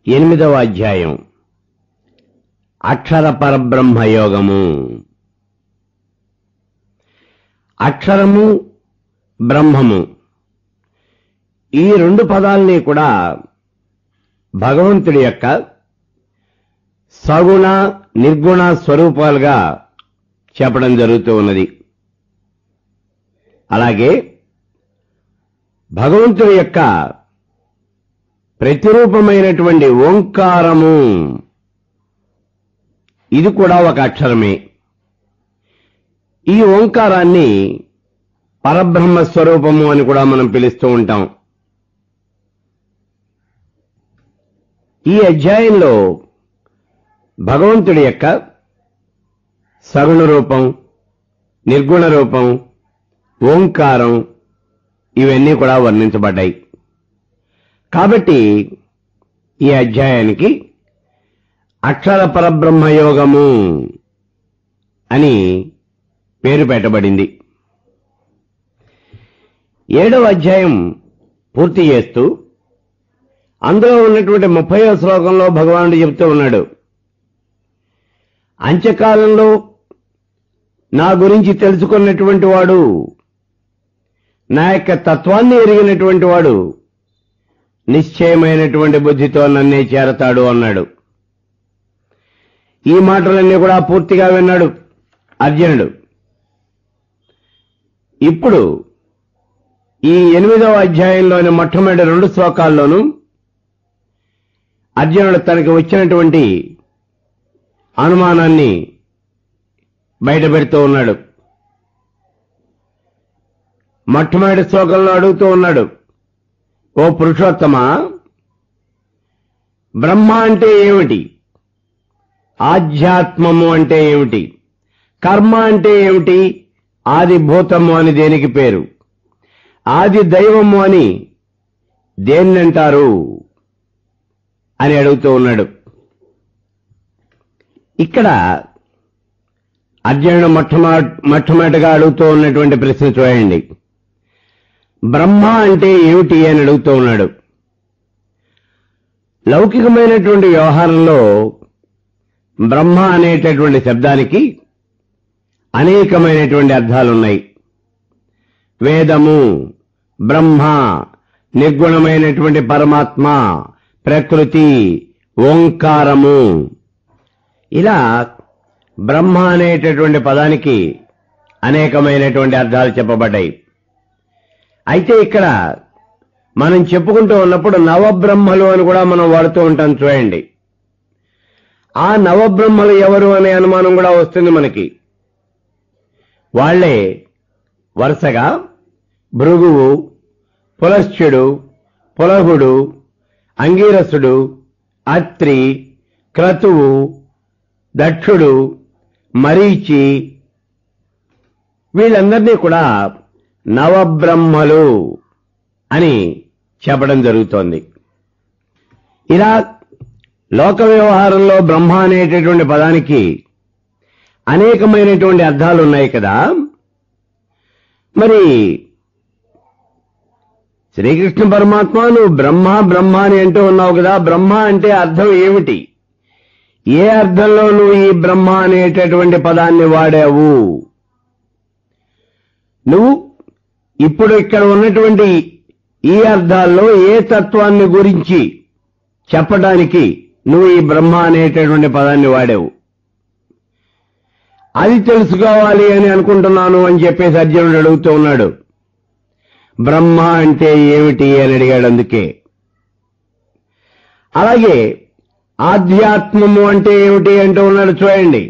ఎనిమిదవ అధ్యాయం అక్షర పరబ్రహ్మ యోగము అక్షరము బ్రహ్మము ఈ రెండు పదాల్ని కూడా భగవంతుడి యొక్క సగుణ నిర్గుణ స్వరూపాలుగా చెప్పడం జరుగుతూ ఉన్నది అలాగే భగవంతుడి యొక్క ప్రతిరూపమైనటువంటి ఓంకారము ఇది కూడా ఒక అక్షరమే ఈ ఓంకారాన్ని పరబ్రహ్మ స్వరూపము అని కూడా మనం పిలుస్తూ ఉంటాం ఈ అధ్యాయంలో భగవంతుడి యొక్క సగుణ రూపం నిర్గుణ రూపం ఓంకారం ఇవన్నీ కూడా వర్ణించబడ్డాయి కాబట్టి ఈ అధ్యాయానికి అక్షర పరబ్రహ్మ యోగము అని పేరు పెట్టబడింది ఏడవ అధ్యాయం పూర్తి చేస్తూ అందులో ఉన్నటువంటి ముప్పయో శ్లోకంలో భగవానుడు చెప్తూ ఉన్నాడు అంత్యకాలంలో నా గురించి తెలుసుకున్నటువంటి వాడు నా యొక్క తత్వాన్ని ఎరిగినటువంటి వాడు నిశ్చయమైనటువంటి బుద్ధితో నన్నే చేరతాడు అన్నాడు ఈ మాటలన్నీ కూడా పూర్తిగా విన్నాడు అర్జునుడు ఇప్పుడు ఈ ఎనిమిదవ అధ్యాయంలోని మొట్టమొదటి రెండు శ్లోకాల్లోనూ అర్జునుడు తనకి వచ్చినటువంటి అనుమానాన్ని బయటపెడుతూ ఉన్నాడు మొట్టమొదటి శ్లోకంలో అడుగుతూ ఉన్నాడు ఓ పురుషోత్తమ బ్రహ్మ అంటే ఏమిటి ఆధ్యాత్మము అంటే ఏమిటి కర్మ అంటే ఏమిటి ఆది భూతము అని దేనికి పేరు ఆది దైవము అని దేన్నంటారు అని అడుగుతూ ఉన్నాడు ఇక్కడ అర్జునుడు మొట్టమొదటి మొట్టమొదటిగా అడుగుతూ ఉన్నటువంటి ప్రశ్న చూడండి బ్రహ్మ అంటే ఏమిటి అని అడుగుతూ ఉన్నాడు లౌకికమైనటువంటి వ్యవహారంలో బ్రహ్మ అనేటటువంటి శబ్దానికి అనేకమైనటువంటి అర్థాలున్నాయి వేదము బ్రహ్మ నిర్గుణమైనటువంటి పరమాత్మ ప్రకృతి ఓంకారము ఇలా బ్రహ్మ అనేటటువంటి పదానికి అనేకమైనటువంటి అర్థాలు చెప్పబడ్డాయి అయితే ఇక్కడ మనం చెప్పుకుంటూ ఉన్నప్పుడు నవబ్రహ్మలు అని కూడా మనం వాడుతూ ఉంటాం చూడండి ఆ నవబ్రహ్మలు ఎవరు అనే అనుమానం కూడా వస్తుంది మనకి వాళ్లే వరుసగా భృగువు పులశ్చుడు పులహుడు అంగీరసుడు అత్రి క్రతువు దక్షుడు మరీచి వీళ్ళందరినీ కూడా నవబ్రహ్మలు అని చెప్పడం జరుగుతోంది ఇలా లోక వ్యవహారంలో బ్రహ్మ అనేటటువంటి పదానికి అనేకమైనటువంటి అర్థాలు ఉన్నాయి కదా మరి శ్రీకృష్ణ పరమాత్మ నువ్వు బ్రహ్మ బ్రహ్మ అని అంటూ ఉన్నావు కదా బ్రహ్మ అంటే అర్థం ఏమిటి ఏ అర్థంలో నువ్వు ఈ బ్రహ్మ అనేటటువంటి పదాన్ని వాడావు నువ్వు ఇప్పుడు ఇక్కడ ఉన్నటువంటి ఈ అర్థాల్లో ఏ తత్వాన్ని గురించి చెప్పడానికి నువ్వు ఈ బ్రహ్మ అనేటటువంటి పదాన్ని వాడావు అది తెలుసుకోవాలి అని అనుకుంటున్నాను అని చెప్పేసి అర్జునుడు అడుగుతూ ఉన్నాడు బ్రహ్మ అంటే ఏమిటి అని అడిగాడు అందుకే అలాగే ఆధ్యాత్మము అంటే ఏమిటి అంటూ ఉన్నాడు చూడండి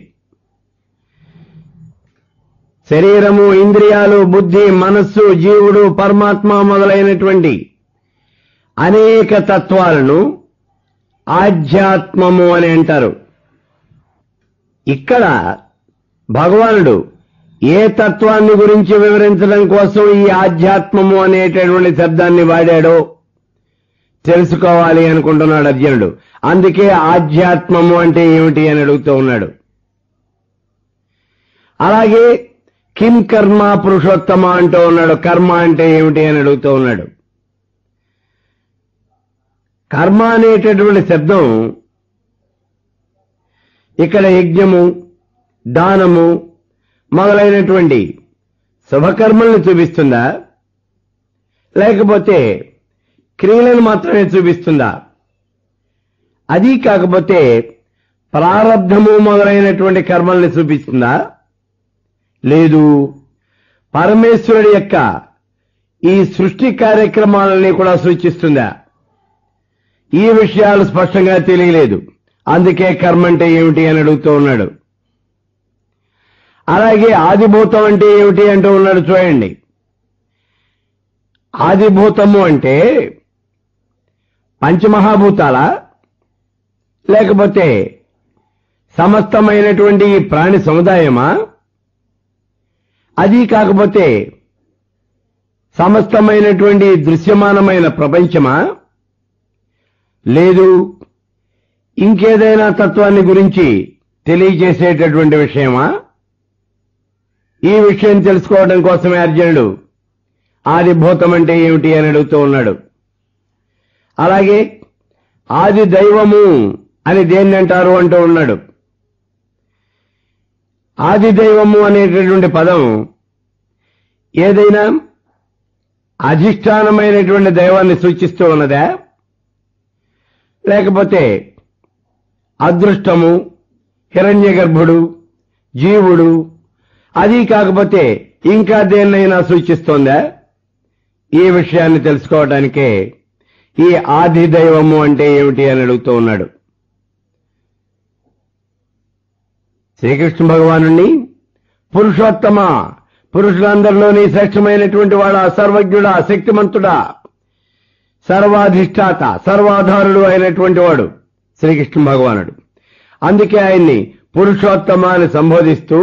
శరీరము ఇంద్రియాలు బుద్ధి మనస్సు జీవుడు పరమాత్మ మొదలైనటువంటి అనేక తత్వాలను ఆధ్యాత్మము అని అంటారు ఇక్కడ భగవానుడు ఏ తత్వాన్ని గురించి వివరించడం కోసం ఈ ఆధ్యాత్మము అనేటటువంటి శబ్దాన్ని వాడాడో తెలుసుకోవాలి అనుకుంటున్నాడు అర్జునుడు అందుకే ఆధ్యాత్మము అంటే ఏమిటి అని అడుగుతూ ఉన్నాడు అలాగే కిం కర్మ పురుషోత్తమ అంటూ ఉన్నాడు కర్మ అంటే ఏమిటి అని అడుగుతూ ఉన్నాడు కర్మ అనేటటువంటి శబ్దం ఇక్కడ యజ్ఞము దానము మొదలైనటువంటి శుభకర్మల్ని చూపిస్తుందా లేకపోతే క్రియలను మాత్రమే చూపిస్తుందా అది కాకపోతే ప్రారంధము మొదలైనటువంటి కర్మల్ని చూపిస్తుందా లేదు పరమేశ్వరుడి యొక్క ఈ సృష్టి కార్యక్రమాలని కూడా సూచిస్తుందా ఈ విషయాలు స్పష్టంగా తెలియలేదు అందుకే కర్మ అంటే ఏమిటి అని అడుగుతూ ఉన్నాడు అలాగే ఆదిభూతం అంటే ఏమిటి అంటూ ఉన్నాడు చూడండి ఆదిభూతము అంటే పంచమహాభూతాల లేకపోతే సమస్తమైనటువంటి ఈ ప్రాణి సముదాయమా అది కాకపోతే సమస్తమైనటువంటి దృశ్యమానమైన ప్రపంచమా లేదు ఇంకేదైనా తత్వాన్ని గురించి తెలియజేసేటటువంటి విషయమా ఈ విషయం తెలుసుకోవడం కోసమే అర్జునుడు ఆదిభూతం అంటే ఏమిటి అని అడుగుతూ ఉన్నాడు అలాగే ఆది దైవము అని దేన్ని అంటారు అంటూ ఉన్నాడు ఆది దైవము అనేటటువంటి పదం ఏదైనా అధిష్టానమైనటువంటి దైవాన్ని సూచిస్తూ ఉన్నదా లేకపోతే అదృష్టము హిరణ్య గర్భుడు జీవుడు అది కాకపోతే ఇంకా దేన్నైనా సూచిస్తోందా ఈ విషయాన్ని తెలుసుకోవడానికే ఈ ఆది దైవము అంటే ఏమిటి అని అడుగుతూ ఉన్నాడు శ్రీకృష్ణ భగవాను పురుషోత్తమ పురుషులందరిలోని శ్రేష్టమైనటువంటి వాడా సర్వజ్ఞుడా శక్తిమంతుడా సర్వాధిష్టాత సర్వాధారుడు అయినటువంటి వాడు శ్రీకృష్ణ భగవానుడు అందుకే ఆయన్ని పురుషోత్తమ అని సంబోధిస్తూ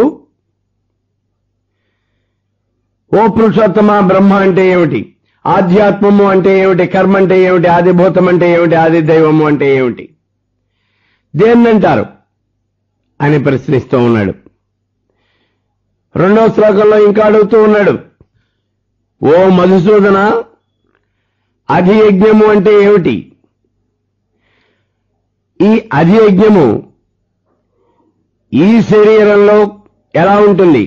ఓ పురుషోత్తమ బ్రహ్మ అంటే ఏమిటి ఆధ్యాత్మము అంటే ఏమిటి కర్మ అంటే ఏమిటి ఆదిభూతం అంటే ఏమిటి ఆది దైవము అంటే ఏమిటి దేన్నంటారు అని ప్రశ్నిస్తూ ఉన్నాడు రెండవ శ్లోకంలో ఇంకా అడుగుతూ ఉన్నాడు ఓ మధుసూదన అధియజ్ఞము అంటే ఏమిటి ఈ అధియజ్ఞము ఈ శరీరంలో ఎలా ఉంటుంది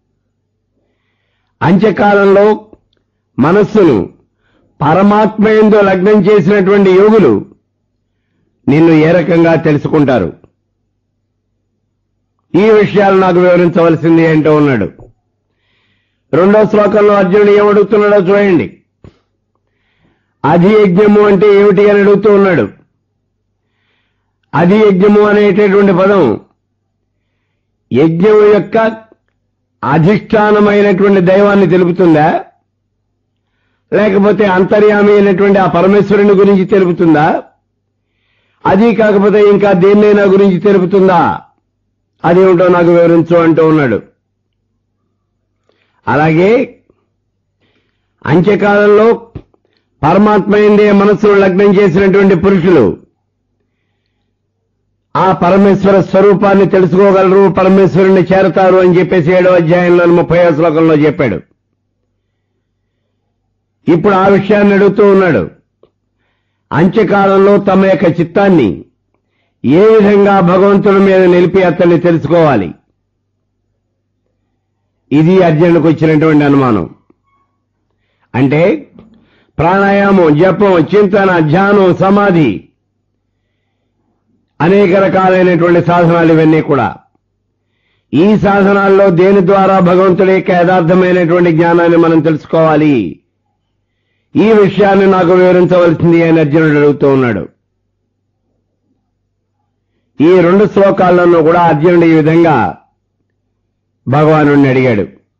అంత్యకాలంలో మనస్సును పరమాత్మయంతో లగ్నం చేసినటువంటి యోగులు నిన్ను ఏ రకంగా తెలుసుకుంటారు ఈ విషయాలు నాకు వివరించవలసింది ఏంటో ఉన్నాడు రెండో శ్లోకంలో అర్జునుడు ఏమడుగుతున్నాడో చూడండి అధియజ్ఞము అంటే ఏమిటి అని అడుగుతూ ఉన్నాడు అధియజ్ఞము అనేటటువంటి పదం యజ్ఞం యొక్క అధిష్టానమైనటువంటి దైవాన్ని తెలుపుతుందా లేకపోతే అంతర్యామి అయినటువంటి ఆ పరమేశ్వరుని గురించి తెలుపుతుందా అది కాకపోతే ఇంకా దేన్నైనా గురించి తెలుపుతుందా అదేమిటో నాకు వివరించు అంటూ ఉన్నాడు అలాగే అంత్యకాలంలో పరమాత్మయందే మనస్సును లగ్నం చేసినటువంటి పురుషులు ఆ పరమేశ్వర స్వరూపాన్ని తెలుసుకోగలరు పరమేశ్వరుని చేరతారు అని చెప్పేసి ఏడో అధ్యాయంలో ముప్పై శ్లోకంలో చెప్పాడు ఇప్పుడు ఆ విషయాన్ని అడుగుతూ ఉన్నాడు అంత్యకాలంలో తమ యొక్క చిత్తాన్ని ఏ విధంగా భగవంతుడి మీద నిలిపి అతన్ని తెలుసుకోవాలి ఇది అర్జునుడికి వచ్చినటువంటి అనుమానం అంటే ప్రాణాయామం జపం చింతన ధ్యానం సమాధి అనేక రకాలైనటువంటి సాధనాలు ఇవన్నీ కూడా ఈ సాధనాల్లో దేని ద్వారా భగవంతుడి యొక్క యథార్థమైనటువంటి జ్ఞానాన్ని మనం తెలుసుకోవాలి ఈ విషయాన్ని నాకు వివరించవలసింది అని అర్జునుడు అడుగుతూ ఉన్నాడు ఈ రెండు శ్లోకాల్లోనూ కూడా అర్జునుడు ఈ విధంగా భగవాను అడిగాడు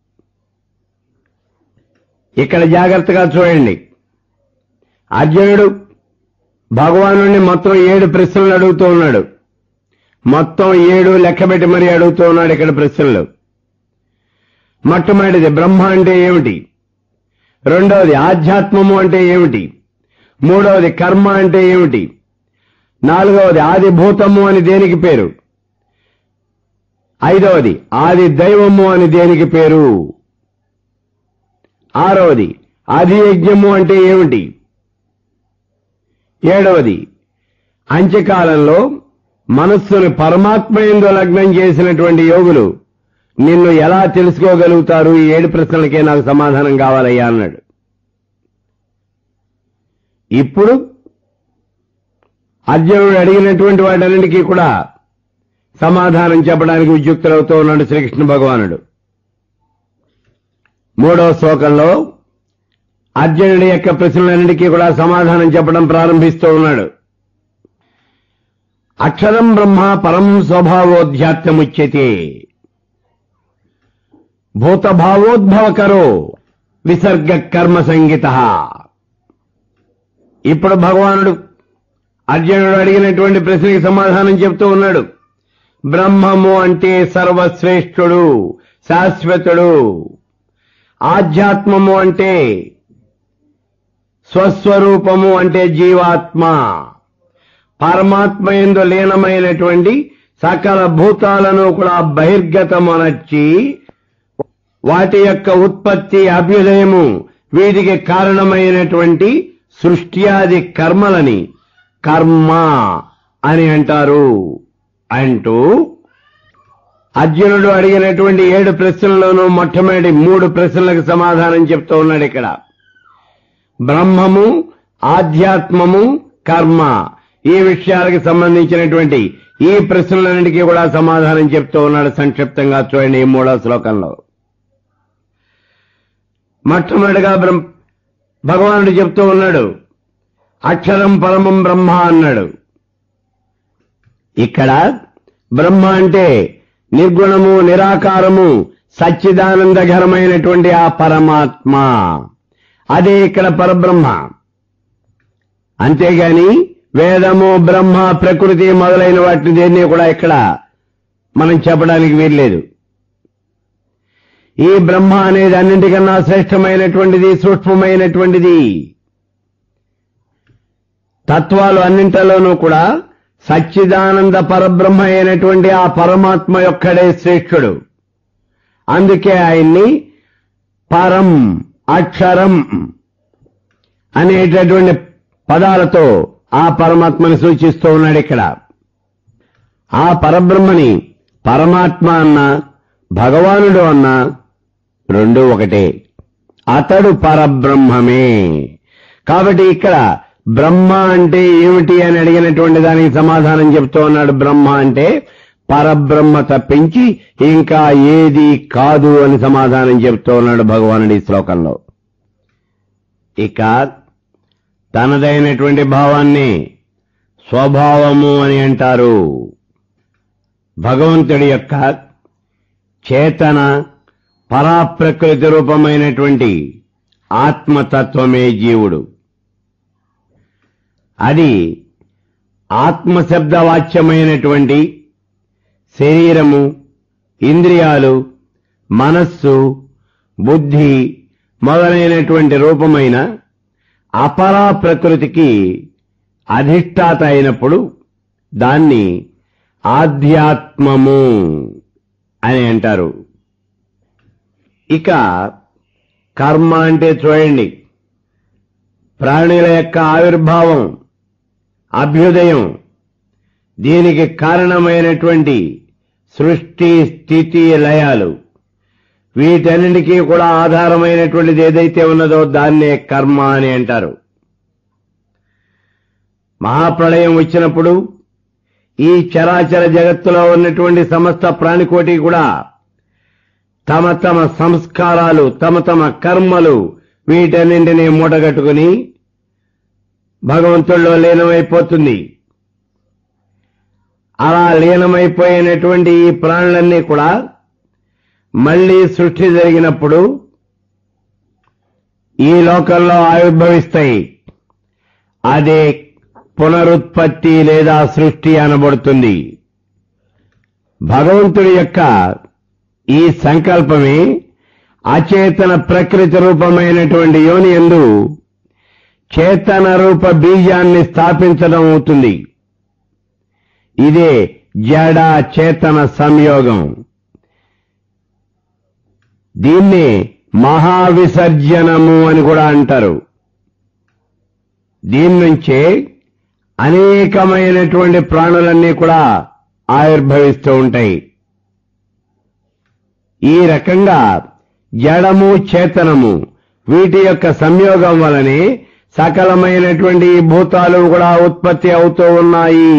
ఇక్కడ జాగ్రత్తగా చూడండి అర్జునుడు భగవాను మొత్తం ఏడు ప్రశ్నలు అడుగుతూ ఉన్నాడు మొత్తం ఏడు లెక్కబెట్టి మరీ అడుగుతూ ఉన్నాడు ఇక్కడ ప్రశ్నలు మొట్టమొదటిది బ్రహ్మ అంటే ఏమిటి రెండవది ఆధ్యాత్మము అంటే ఏమిటి మూడవది కర్మ అంటే ఏమిటి నాలుగవది ఆది భూతము అని దేనికి పేరు ఐదవది ఆది దైవము అని దేనికి పేరు ఆరవది ఆది యజ్ఞము అంటే ఏమిటి ఏడవది అంత్యకాలంలో మనస్సును పరమాత్మ ఎందు లగ్నం చేసినటువంటి యోగులు నిన్ను ఎలా తెలుసుకోగలుగుతారు ఈ ఏడు ప్రశ్నలకే నాకు సమాధానం కావాలయ్యా అన్నాడు ఇప్పుడు అర్జునుడు అడిగినటువంటి వాటన్నిటికీ కూడా సమాధానం చెప్పడానికి ఉద్యుక్తులవుతూ ఉన్నాడు శ్రీకృష్ణ భగవానుడు మూడవ శ్లోకంలో అర్జునుడి యొక్క ప్రశ్నలన్నిటికీ కూడా సమాధానం చెప్పడం ప్రారంభిస్తూ ఉన్నాడు అక్షరం బ్రహ్మ పరం స్వభావోధ్యాత్ముచ్యతే భూతభావోద్భవకరో విసర్గ కర్మ సంగీత ఇప్పుడు భగవానుడు అర్జునుడు అడిగినటువంటి ప్రశ్నకి సమాధానం చెప్తూ ఉన్నాడు బ్రహ్మము అంటే సర్వశ్రేష్ఠుడు శాశ్వతుడు ఆధ్యాత్మము అంటే స్వస్వరూపము అంటే జీవాత్మ పరమాత్మ ఎందు లీనమైనటువంటి సకల భూతాలను కూడా బహిర్గతమనర్చి వాటి యొక్క ఉత్పత్తి అభ్యుదయము వీటికి కారణమైనటువంటి సృష్ట్యాది కర్మలని కర్మ అని అంటారు అంటూ అర్జునుడు అడిగినటువంటి ఏడు ప్రశ్నల్లోనూ మొట్టమొదటి మూడు ప్రశ్నలకు సమాధానం చెప్తూ ఉన్నాడు ఇక్కడ బ్రహ్మము ఆధ్యాత్మము కర్మ ఈ విషయాలకు సంబంధించినటువంటి ఈ ప్రశ్నలన్నిటికీ కూడా సమాధానం చెప్తూ ఉన్నాడు సంక్షిప్తంగా చూడండి ఈ మూడో శ్లోకంలో మొట్టమొదటిగా బ్రహ్మ భగవానుడు చెప్తూ ఉన్నాడు అక్షరం పరమం బ్రహ్మ అన్నాడు ఇక్కడ బ్రహ్మ అంటే నిర్గుణము నిరాకారము సచ్చిదానందఘరమైనటువంటి ఆ పరమాత్మ అదే ఇక్కడ పరబ్రహ్మ అంతేగాని వేదము బ్రహ్మ ప్రకృతి మొదలైన వాటిని దేన్ని కూడా ఇక్కడ మనం చెప్పడానికి వీల్లేదు ఈ బ్రహ్మ అనేది అన్నింటికన్నా శ్రేష్టమైనటువంటిది సూక్ష్మమైనటువంటిది తత్వాలు అన్నింటిలోనూ కూడా సచ్చిదానంద పరబ్రహ్మ అయినటువంటి ఆ పరమాత్మ యొక్కడే శ్రేష్ఠుడు అందుకే ఆయన్ని పరం అక్షరం అనేటటువంటి పదాలతో ఆ పరమాత్మని సూచిస్తూ ఉన్నాడు ఇక్కడ ఆ పరబ్రహ్మని పరమాత్మ అన్న భగవానుడు అన్న రెండు ఒకటే అతడు పరబ్రహ్మమే కాబట్టి ఇక్కడ బ్రహ్మ అంటే ఏమిటి అని అడిగినటువంటి దానికి సమాధానం చెప్తూ ఉన్నాడు బ్రహ్మ అంటే పరబ్రహ్మ తప్పించి ఇంకా ఏది కాదు అని సమాధానం చెప్తూ ఉన్నాడు భగవానుడి ఈ శ్లోకంలో ఇక తనదైనటువంటి భావాన్ని స్వభావము అని అంటారు భగవంతుడి యొక్క చేతన పరాప్రకృతి రూపమైనటువంటి ఆత్మతత్వమే జీవుడు అది ఆత్మశబ్దవాచ్యమైనటువంటి శరీరము ఇంద్రియాలు మనస్సు బుద్ధి మొదలైనటువంటి రూపమైన అపరా ప్రకృతికి అధిష్టాత అయినప్పుడు దాన్ని ఆధ్యాత్మము అని అంటారు ఇక కర్మ అంటే చూడండి ప్రాణుల యొక్క ఆవిర్భావం అభ్యుదయం దీనికి కారణమైనటువంటి సృష్టి స్థితి లయాలు వీటన్నిటికీ కూడా ఆధారమైనటువంటిది ఏదైతే ఉన్నదో దాన్నే కర్మ అని అంటారు మహాప్రళయం వచ్చినప్పుడు ఈ చరాచర జగత్తులో ఉన్నటువంటి సమస్త ప్రాణికోటి కూడా తమ తమ సంస్కారాలు తమ తమ కర్మలు వీటన్నింటినీ మూటగట్టుకుని భగవంతుల్లో లీనమైపోతుంది అలా లీనమైపోయినటువంటి ఈ ప్రాణులన్నీ కూడా మళ్లీ సృష్టి జరిగినప్పుడు ఈ లోకంలో ఆవిర్భవిస్తాయి అదే పునరుత్పత్తి లేదా సృష్టి అనబడుతుంది భగవంతుడి యొక్క ఈ సంకల్పమే అచేతన ప్రకృతి రూపమైనటువంటి యోని ఎందు చేతన రూప బీజాన్ని స్థాపించడం అవుతుంది ఇదే జడ చేతన సంయోగం దీన్ని మహావిసర్జనము అని కూడా అంటారు దీని నుంచే అనేకమైనటువంటి ప్రాణులన్నీ కూడా ఆవిర్భవిస్తూ ఉంటాయి ఈ రకంగా జడము చేతనము వీటి యొక్క సంయోగం వలనే సకలమైనటువంటి ఈ భూతాలు కూడా ఉత్పత్తి అవుతూ ఉన్నాయి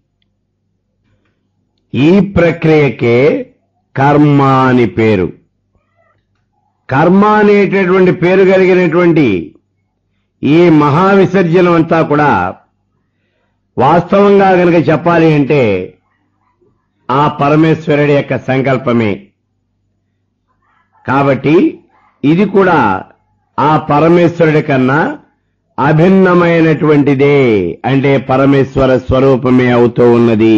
ఈ ప్రక్రియకే కర్మ అని పేరు కర్మ అనేటటువంటి పేరు కలిగినటువంటి ఈ మహావిసర్జనం అంతా కూడా వాస్తవంగా గనక చెప్పాలి అంటే ఆ పరమేశ్వరుడి యొక్క సంకల్పమే కాబట్టి ఇది కూడా ఆ పరమేశ్వరుడి కన్నా అభిన్నమైనటువంటిదే అంటే పరమేశ్వర స్వరూపమే అవుతూ ఉన్నది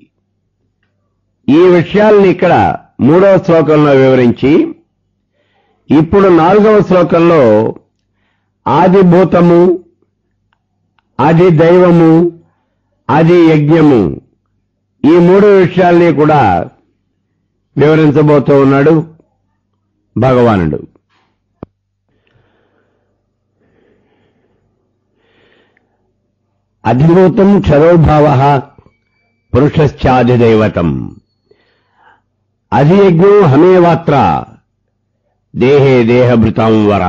ఈ విషయాల్ని ఇక్కడ మూడవ శ్లోకంలో వివరించి ఇప్పుడు నాలుగవ శ్లోకంలో ఆదిభూతము ఆది దైవము ఆది యజ్ఞము ఈ మూడు విషయాల్ని కూడా వివరించబోతూ ఉన్నాడు భగవానుడు అధిభూతం క్షరోభావ పురుషశ్చాధిదైవతం అధియజ్ఞో హమేవాత్ర దేహే దేహభృతం వర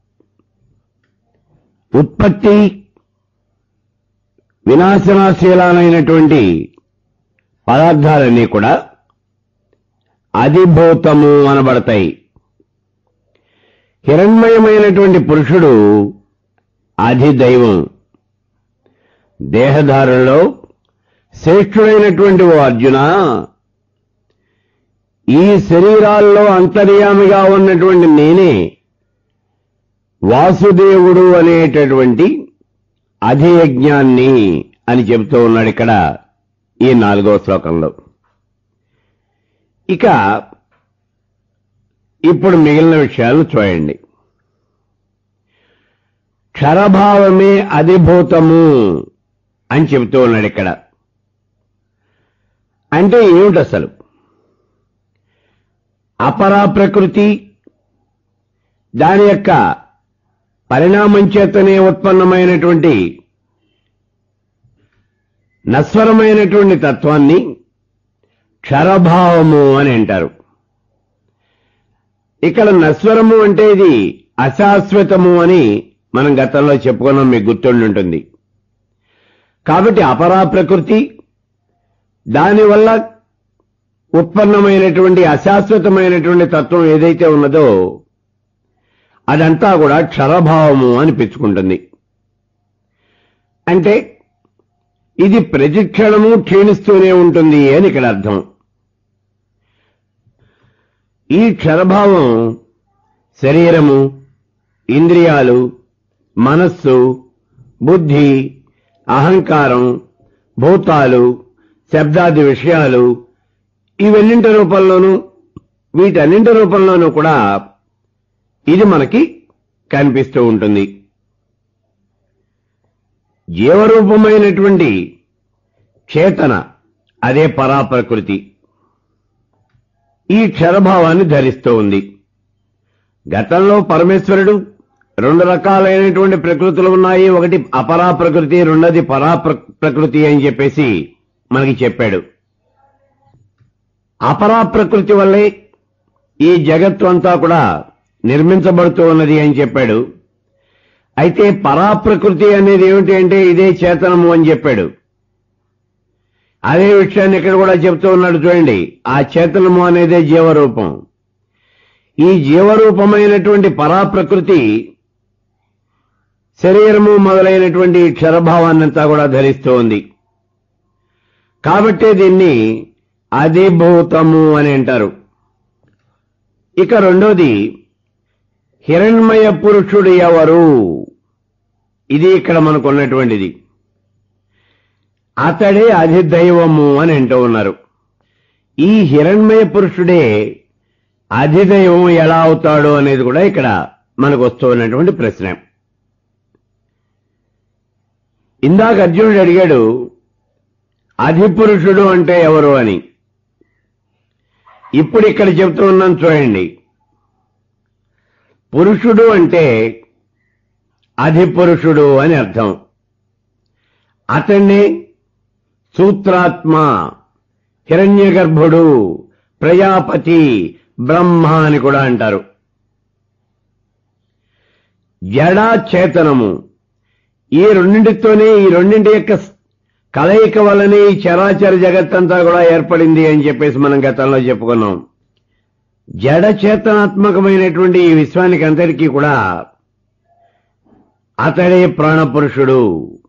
ఉత్పత్తి వినాశనాశీలాలైనటువంటి పదార్థాలన్నీ కూడా అధిభూతము అనబడతాయి హిరణ్మయమైనటువంటి పురుషుడు అధిదైవం దేహధారుల్లో శ్రేష్ఠుడైనటువంటి ఓ అర్జున ఈ శరీరాల్లో అంతర్యామిగా ఉన్నటువంటి నేనే వాసుదేవుడు అనేటటువంటి అధియజ్ఞాన్ని అని చెబుతూ ఉన్నాడు ఇక్కడ ఈ నాలుగో శ్లోకంలో ఇక ఇప్పుడు మిగిలిన విషయాలు చూడండి క్షరభావమే అధిభూతము అని చెబుతూ ఉన్నాడు ఇక్కడ అంటే ఏమిటి అసలు అపరా ప్రకృతి దాని యొక్క పరిణామం చేతనే ఉత్పన్నమైనటువంటి నస్వరమైనటువంటి తత్వాన్ని క్షరభావము అని అంటారు ఇక్కడ నస్వరము అంటే ఇది అశాశ్వతము అని మనం గతంలో చెప్పుకున్నాం మీకు గుర్తుండి ఉంటుంది కాబట్టి అపరా ప్రకృతి దానివల్ల ఉత్పన్నమైనటువంటి అశాశ్వతమైనటువంటి తత్వం ఏదైతే ఉన్నదో అదంతా కూడా క్షరభావము అనిపించుకుంటుంది అంటే ఇది ప్రతిక్షణము క్షీణిస్తూనే ఉంటుంది అని ఇక్కడ అర్థం ఈ క్షరభావం శరీరము ఇంద్రియాలు మనస్సు బుద్ధి అహంకారం భూతాలు శబ్దాది విషయాలు ఇవన్నింటి రూపంలోనూ వీటన్నింటి రూపంలోనూ కూడా ఇది మనకి కనిపిస్తూ ఉంటుంది జీవరూపమైనటువంటి చేతన అదే పరాప్రకృతి ఈ క్షరభావాన్ని ధరిస్తూ ఉంది గతంలో పరమేశ్వరుడు రెండు రకాలైనటువంటి ప్రకృతులు ఉన్నాయి ఒకటి అపరా ప్రకృతి రెండోది పరా ప్ర- ప్రకృతి అని చెప్పేసి మనకి చెప్పాడు అపరా ప్రకృతి వల్లే ఈ జగత్తు అంతా కూడా నిర్మించబడుతూ ఉన్నది అని చెప్పాడు అయితే పరాప్రకృతి అనేది ఏమిటి అంటే ఇదే చేతనము అని చెప్పాడు అదే విషయాన్ని ఇక్కడ కూడా చెప్తూ ఉన్నాడు చూడండి ఆ చేతనము అనేదే జీవరూపం ఈ జీవరూపమైనటువంటి పరాప్రకృతి శరీరము మొదలైనటువంటి ఈ క్షరభావాన్నంతా కూడా ధరిస్తూ ఉంది కాబట్టే దీన్ని అధిభూతము అని అంటారు ఇక రెండోది హిరణ్మయ పురుషుడు ఎవరు ఇది ఇక్కడ మనకు ఉన్నటువంటిది అతడే అధిదైవము అని అంటూ ఉన్నారు ఈ హిరణ్మయ పురుషుడే అధిదైవం ఎలా అవుతాడు అనేది కూడా ఇక్కడ మనకు వస్తూ ఉన్నటువంటి ప్రశ్న ఇందాక అర్జునుడు అడిగాడు అధిపురుషుడు అంటే ఎవరు అని ఇప్పుడు ఇక్కడ చెప్తూ ఉన్నాను చూడండి పురుషుడు అంటే అధిపురుషుడు అని అర్థం అతన్ని సూత్రాత్మ హిరణ్య గర్భుడు ప్రజాపతి బ్రహ్మ అని కూడా అంటారు జడా చేతనము ఈ రెండింటితోనే ఈ రెండింటి యొక్క కలయిక వల్లనే ఈ చరాచర జగత్తంతా కూడా ఏర్పడింది అని చెప్పేసి మనం గతంలో చెప్పుకున్నాం జడ చేతనాత్మకమైనటువంటి ఈ విశ్వానికి అంతటికీ కూడా అతడే ప్రాణపురుషుడు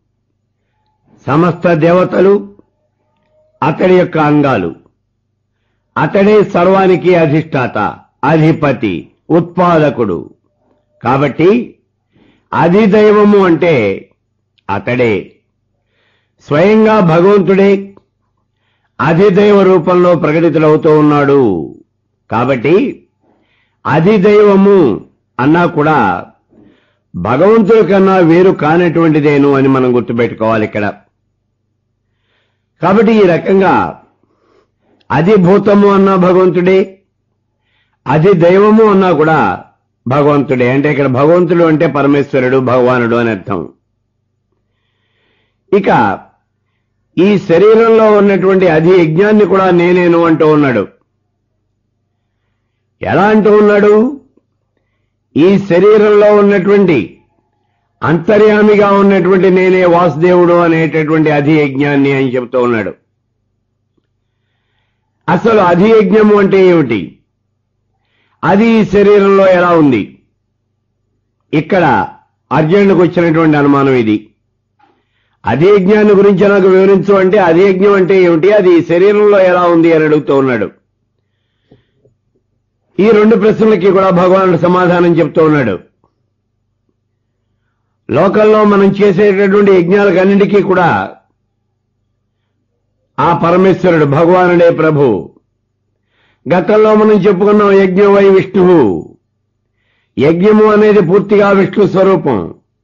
సమస్త దేవతలు అతడి యొక్క అంగాలు అతడే సర్వానికి అధిష్టాత అధిపతి ఉత్పాదకుడు కాబట్టి అధిదైవము అంటే అతడే స్వయంగా భగవంతుడే అధిదైవ రూపంలో ప్రకటితులవుతూ ఉన్నాడు కాబట్టి అధిదైవము అన్నా కూడా భగవంతుడి కన్నా వేరు కానటువంటిదేను అని మనం గుర్తుపెట్టుకోవాలి ఇక్కడ కాబట్టి ఈ రకంగా అధిభూతము అన్నా భగవంతుడే అధి దైవము అన్నా కూడా భగవంతుడే అంటే ఇక్కడ భగవంతుడు అంటే పరమేశ్వరుడు భగవానుడు అని అర్థం ఇక ఈ శరీరంలో ఉన్నటువంటి అధి యజ్ఞాన్ని కూడా నేనేను అంటూ ఉన్నాడు ఎలా అంటూ ఉన్నాడు ఈ శరీరంలో ఉన్నటువంటి అంతర్యామిగా ఉన్నటువంటి నేనే వాసుదేవుడు అనేటటువంటి అధియజ్ఞాన్ని అని చెబుతూ ఉన్నాడు అసలు అధియజ్ఞము అంటే ఏమిటి అది ఈ శరీరంలో ఎలా ఉంది ఇక్కడ అర్జునుడికి వచ్చినటువంటి అనుమానం ఇది అధియజ్ఞాన్ని గురించి నాకు వివరించు అంటే అధియజ్ఞం అంటే ఏమిటి అది ఈ శరీరంలో ఎలా ఉంది అని అడుగుతూ ఉన్నాడు ఈ రెండు ప్రశ్నలకి కూడా భగవానుడు సమాధానం చెప్తూ ఉన్నాడు లోకల్లో మనం చేసేటటువంటి యజ్ఞాలకన్నింటికీ కూడా ఆ పరమేశ్వరుడు భగవానుడే ప్రభు గతంలో మనం చెప్పుకున్నాం యజ్ఞం వై విష్ణువు యజ్ఞము అనేది పూర్తిగా విష్ణు స్వరూపం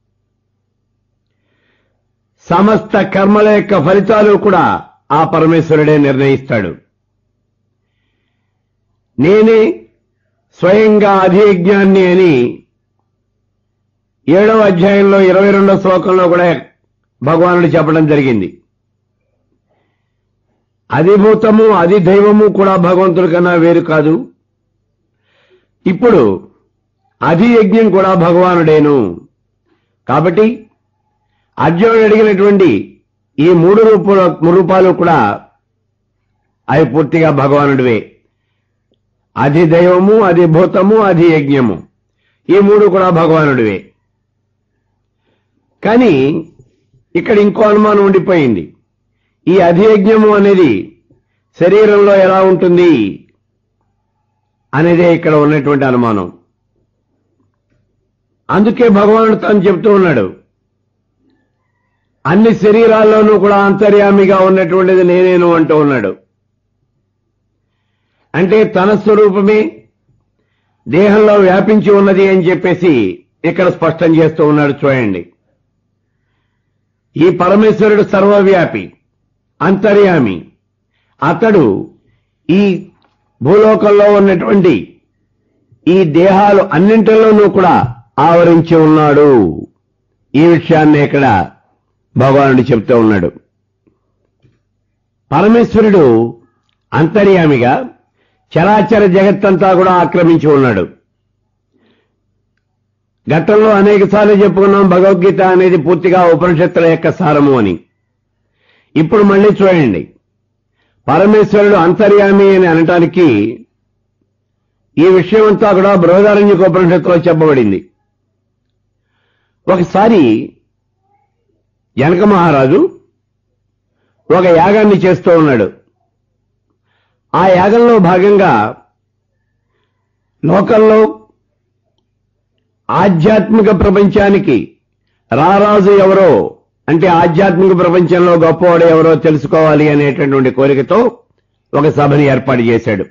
సమస్త కర్మల యొక్క ఫలితాలు కూడా ఆ పరమేశ్వరుడే నిర్ణయిస్తాడు నేనే స్వయంగా అధియజ్ఞాన్ని అని ఏడవ అధ్యాయంలో ఇరవై రెండో శ్లోకంలో కూడా భగవానుడు చెప్పడం జరిగింది అధిభూతము అది దైవము కూడా భగవంతుడి కన్నా వేరు కాదు ఇప్పుడు అధియజ్ఞం కూడా భగవానుడేను కాబట్టి అర్జునుడు అడిగినటువంటి ఈ మూడు రూపాల రూపాలు కూడా అవి పూర్తిగా భగవానుడివే అది దైవము అది భూతము అది యజ్ఞము ఈ మూడు కూడా భగవానుడివే కానీ ఇక్కడ ఇంకో అనుమానం ఉండిపోయింది ఈ అధియజ్ఞము అనేది శరీరంలో ఎలా ఉంటుంది అనేదే ఇక్కడ ఉన్నటువంటి అనుమానం అందుకే భగవానుడు తాను చెప్తూ ఉన్నాడు అన్ని శరీరాల్లోనూ కూడా అంతర్యామిగా ఉన్నటువంటిది నేనేను అంటూ ఉన్నాడు అంటే తన స్వరూపమే దేహంలో వ్యాపించి ఉన్నది అని చెప్పేసి ఇక్కడ స్పష్టం చేస్తూ ఉన్నాడు చూడండి ఈ పరమేశ్వరుడు సర్వవ్యాపి అంతర్యామి అతడు ఈ భూలోకంలో ఉన్నటువంటి ఈ దేహాలు అన్నింటిలోనూ కూడా ఆవరించి ఉన్నాడు ఈ విషయాన్ని ఇక్కడ భగవానుడు చెప్తూ ఉన్నాడు పరమేశ్వరుడు అంతర్యామిగా చరాచర జగత్తంతా కూడా ఆక్రమించి ఉన్నాడు గతంలో అనేక సార్లు చెప్పుకున్నాం భగవద్గీత అనేది పూర్తిగా ఉపనిషత్తుల యొక్క సారము అని ఇప్పుడు మళ్ళీ చూడండి పరమేశ్వరుడు అంతర్యామి అని అనటానికి ఈ విషయం అంతా కూడా బృహదారణ్యక ఉపనిషత్తులో చెప్పబడింది ఒకసారి జనక మహారాజు ఒక యాగాన్ని చేస్తూ ఉన్నాడు ఆ యాగంలో భాగంగా లోకంలో ఆధ్యాత్మిక ప్రపంచానికి రారాజు ఎవరో అంటే ఆధ్యాత్మిక ప్రపంచంలో గొప్పవాడు ఎవరో తెలుసుకోవాలి అనేటటువంటి కోరికతో ఒక సభని ఏర్పాటు చేశాడు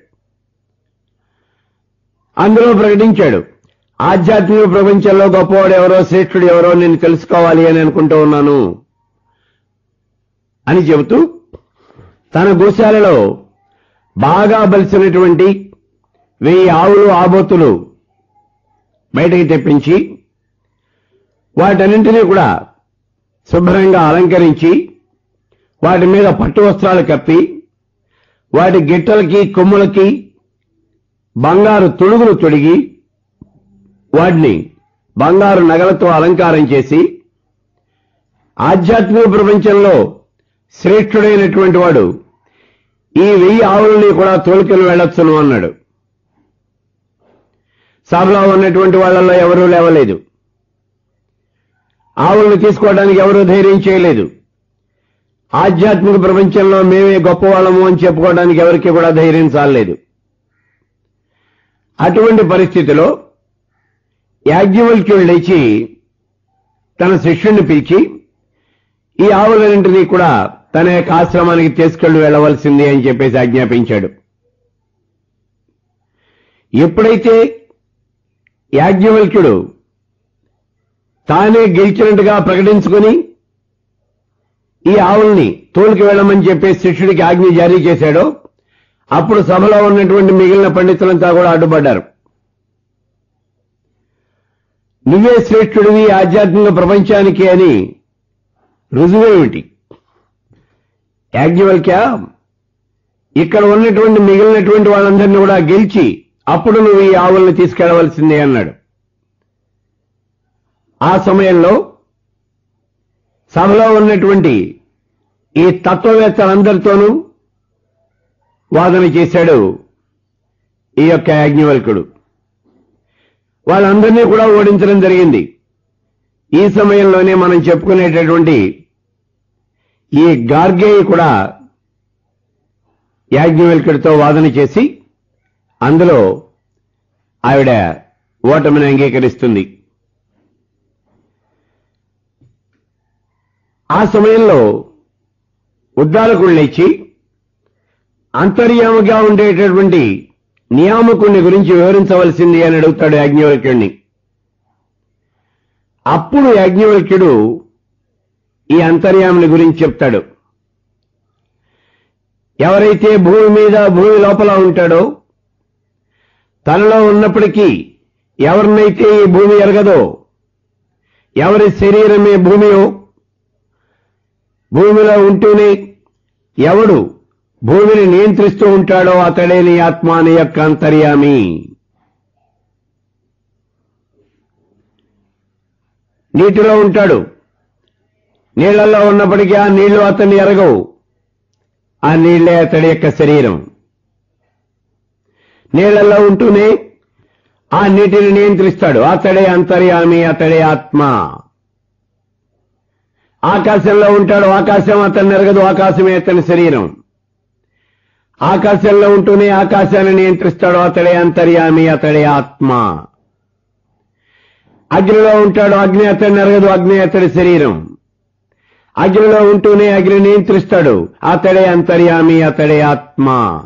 అందులో ప్రకటించాడు ఆధ్యాత్మిక ప్రపంచంలో గొప్పవాడు ఎవరో శ్రేష్ఠుడు ఎవరో నేను తెలుసుకోవాలి అని అనుకుంటూ ఉన్నాను అని చెబుతూ తన గోశాలలో బాగా బలిసినటువంటి వెయ్యి ఆవులు ఆబోతులు బయటికి తెప్పించి వాటన్నింటినీ కూడా శుభ్రంగా అలంకరించి వాటి మీద పట్టు వస్త్రాలు కప్పి వాటి గిట్టలకి కొమ్ములకి బంగారు తొడుగులు తొడిగి వాటిని బంగారు నగలతో అలంకారం చేసి ఆధ్యాత్మిక ప్రపంచంలో శ్రేష్ఠుడైనటువంటి వాడు ఈ వెయ్యి ఆవులని కూడా తోలుకెళ్ళి వెళ్ళొచ్చును అన్నాడు సభలో ఉన్నటువంటి వాళ్ళల్లో ఎవరూ లేవలేదు ఆవులను తీసుకోవడానికి ఎవరూ ధైర్యం చేయలేదు ఆధ్యాత్మిక ప్రపంచంలో మేమే గొప్పవాళ్ళము అని చెప్పుకోవడానికి ఎవరికి కూడా ధైర్యం చాలలేదు అటువంటి పరిస్థితిలో యాజ్ఞవల్క్యుడు లేచి తన శిష్యుణ్ణి పిలిచి ఈ ఆవులన్నింటినీ కూడా తన యొక్క ఆశ్రమానికి తీసుకెళ్లి వెళ్ళవలసింది అని చెప్పేసి ఆజ్ఞాపించాడు ఎప్పుడైతే యాజ్ఞవల్క్యుడు తానే గెలిచినట్టుగా ప్రకటించుకుని ఈ ఆవుల్ని తోలుకి వెళ్ళమని చెప్పి శిష్యుడికి ఆజ్ఞ జారీ చేశాడో అప్పుడు సభలో ఉన్నటువంటి మిగిలిన పండితులంతా కూడా అడ్డుపడ్డారు నువ్వే శ్రేష్ఠుడివి ఆధ్యాత్మిక ప్రపంచానికి అని రుజువేమిటి యాజ్ఞవల్క్య ఇక్కడ ఉన్నటువంటి మిగిలినటువంటి వాళ్ళందరినీ కూడా గెలిచి అప్పుడు నువ్వు ఈ ఆవుల్ని తీసుకెళ్లవలసిందే అన్నాడు ఆ సమయంలో సభలో ఉన్నటువంటి ఈ తత్వవేత్తలందరితోనూ వాదన చేశాడు ఈ యొక్క యాజ్ఞవల్కుడు వాళ్ళందరినీ కూడా ఓడించడం జరిగింది ఈ సమయంలోనే మనం చెప్పుకునేటటువంటి ఈ గార్గేయ కూడా యాజ్ఞవల్కుడితో వాదన చేసి అందులో ఆవిడ ఓటమిని అంగీకరిస్తుంది ఆ సమయంలో ఉద్దాలకుడు లేచి అంతర్యాముగా ఉండేటటువంటి నియామకుణ్ణి గురించి వివరించవలసింది అని అడుగుతాడు యాజ్ఞవల్క్యుడిని అప్పుడు యాజ్ఞవల్క్యుడు ఈ అంతర్యాముని గురించి చెప్తాడు ఎవరైతే భూమి మీద భూమి లోపల ఉంటాడో తనలో ఉన్నప్పటికీ ఎవరినైతే ఈ భూమి ఎరగదో ఎవరి శరీరమే భూమియో భూమిలో ఉంటూనే ఎవడు భూమిని నియంత్రిస్తూ ఉంటాడో అతడే నీ ఆత్మ నీ యొక్క అంతర్యామి నీటిలో ఉంటాడు నీళ్లలో ఉన్నప్పటికీ ఆ నీళ్లు అతన్ని ఎరగవు ఆ నీళ్లే అతడి యొక్క శరీరం నీళ్లలో ఉంటూనే ఆ నీటిని నియంత్రిస్తాడు అతడే అంతర్యామి అతడే ఆత్మ ఆకాశంలో ఉంటాడు ఆకాశం అతన్ని ఎరగదు ఆకాశమే అతని శరీరం ఆకాశంలో ఉంటూనే ఆకాశాన్ని నియంత్రిస్తాడు అతడే అంతర్యామి అతడే ఆత్మ అగ్నిలో ఉంటాడు అగ్ని అతన్ని ఎరగదు అగ్ని అతడి శరీరం అగ్నిలో ఉంటూనే అగ్ని నియంత్రిస్తాడు అతడే అంతర్యామి అతడే ఆత్మ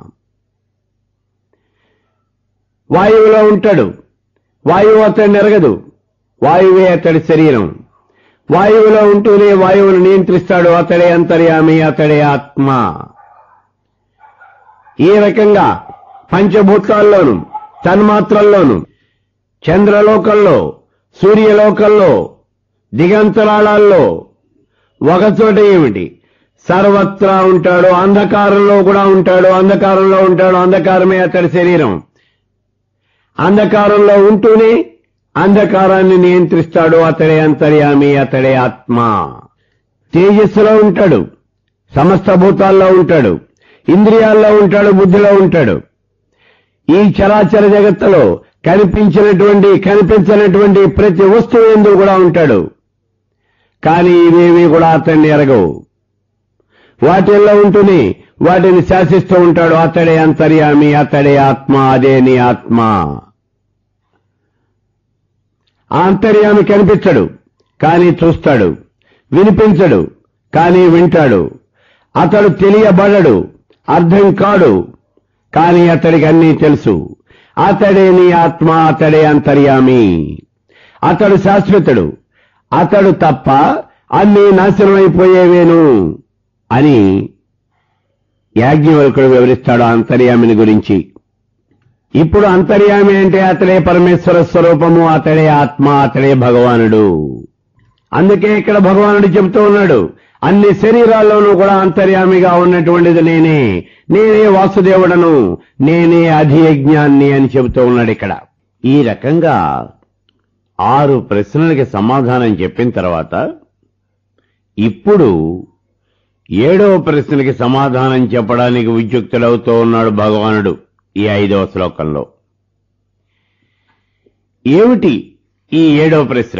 వాయువులో ఉంటాడు వాయువు అతడిని ఎరగదు వాయువే అతడి శరీరం వాయువులో ఉంటూనే వాయువును నియంత్రిస్తాడు అతడే అంతర్యామి అతడే ఆత్మ ఈ రకంగా పంచభూతాల్లోను తన్మాత్రల్లోను చంద్రలోకంలో సూర్యలోకంలో దిగంతరాళాల్లో ఒకచోట ఏమిటి సర్వత్రా ఉంటాడు అంధకారంలో కూడా ఉంటాడు అంధకారంలో ఉంటాడు అంధకారమే అతడి శరీరం అంధకారంలో ఉంటూనే అంధకారాన్ని నియంత్రిస్తాడు అతడే అంతర్యామి అతడే ఆత్మ తేజస్సులో ఉంటాడు సమస్త భూతాల్లో ఉంటాడు ఇంద్రియాల్లో ఉంటాడు బుద్ధిలో ఉంటాడు ఈ చరాచర జగత్తులో కనిపించినటువంటి కనిపించినటువంటి ప్రతి వస్తువు ఎందు కూడా ఉంటాడు కానీ ఇవేవి కూడా అతన్ని ఎరగవు వాటిల్లో ఉంటూనే వాటిని శాసిస్తూ ఉంటాడు అతడే అంతర్యామి అతడే ఆత్మ అదే నీ ఆత్మ ఆ అంతర్యామి కనిపించడు కానీ చూస్తాడు వినిపించడు కానీ వింటాడు అతడు తెలియబడడు అర్థం కాడు కానీ అతడికి అన్నీ తెలుసు అతడే నీ ఆత్మ అతడే అంతర్యామి అతడు శాశ్వతుడు అతడు తప్ప అన్నీ నాశనమైపోయేవేను అని యాజ్ఞవల్కుడు వివరిస్తాడు ఆ అంతర్యామిని గురించి ఇప్పుడు అంతర్యామి అంటే అతడే పరమేశ్వర స్వరూపము అతడే ఆత్మ అతడే భగవానుడు అందుకే ఇక్కడ భగవానుడు చెబుతూ ఉన్నాడు అన్ని శరీరాల్లోనూ కూడా అంతర్యామిగా ఉన్నటువంటిది నేనే నేనే వాసుదేవుడను నేనే అధియజ్ఞాన్ని అని చెబుతూ ఉన్నాడు ఇక్కడ ఈ రకంగా ఆరు ప్రశ్నలకి సమాధానం చెప్పిన తర్వాత ఇప్పుడు ఏడవ ప్రశ్నకి సమాధానం చెప్పడానికి ఉద్యుక్తులవుతూ ఉన్నాడు భగవానుడు ఈ ఐదవ శ్లోకంలో ఏమిటి ఈ ఏడవ ప్రశ్న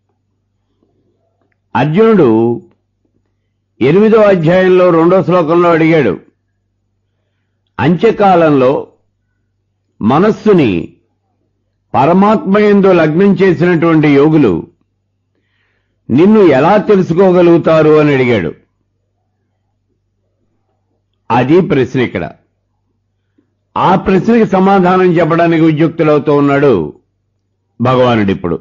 అర్జునుడు ఎనిమిదో అధ్యాయంలో రెండో శ్లోకంలో అడిగాడు అంత్యకాలంలో మనస్సుని పరమాత్మ ఎందు లగ్నం చేసినటువంటి యోగులు నిన్ను ఎలా తెలుసుకోగలుగుతారు అని అడిగాడు అది ప్రశ్న ఇక్కడ ఆ ప్రశ్నకి సమాధానం చెప్పడానికి ఉద్యుక్తులవుతూ ఉన్నాడు భగవానుడు ఇప్పుడు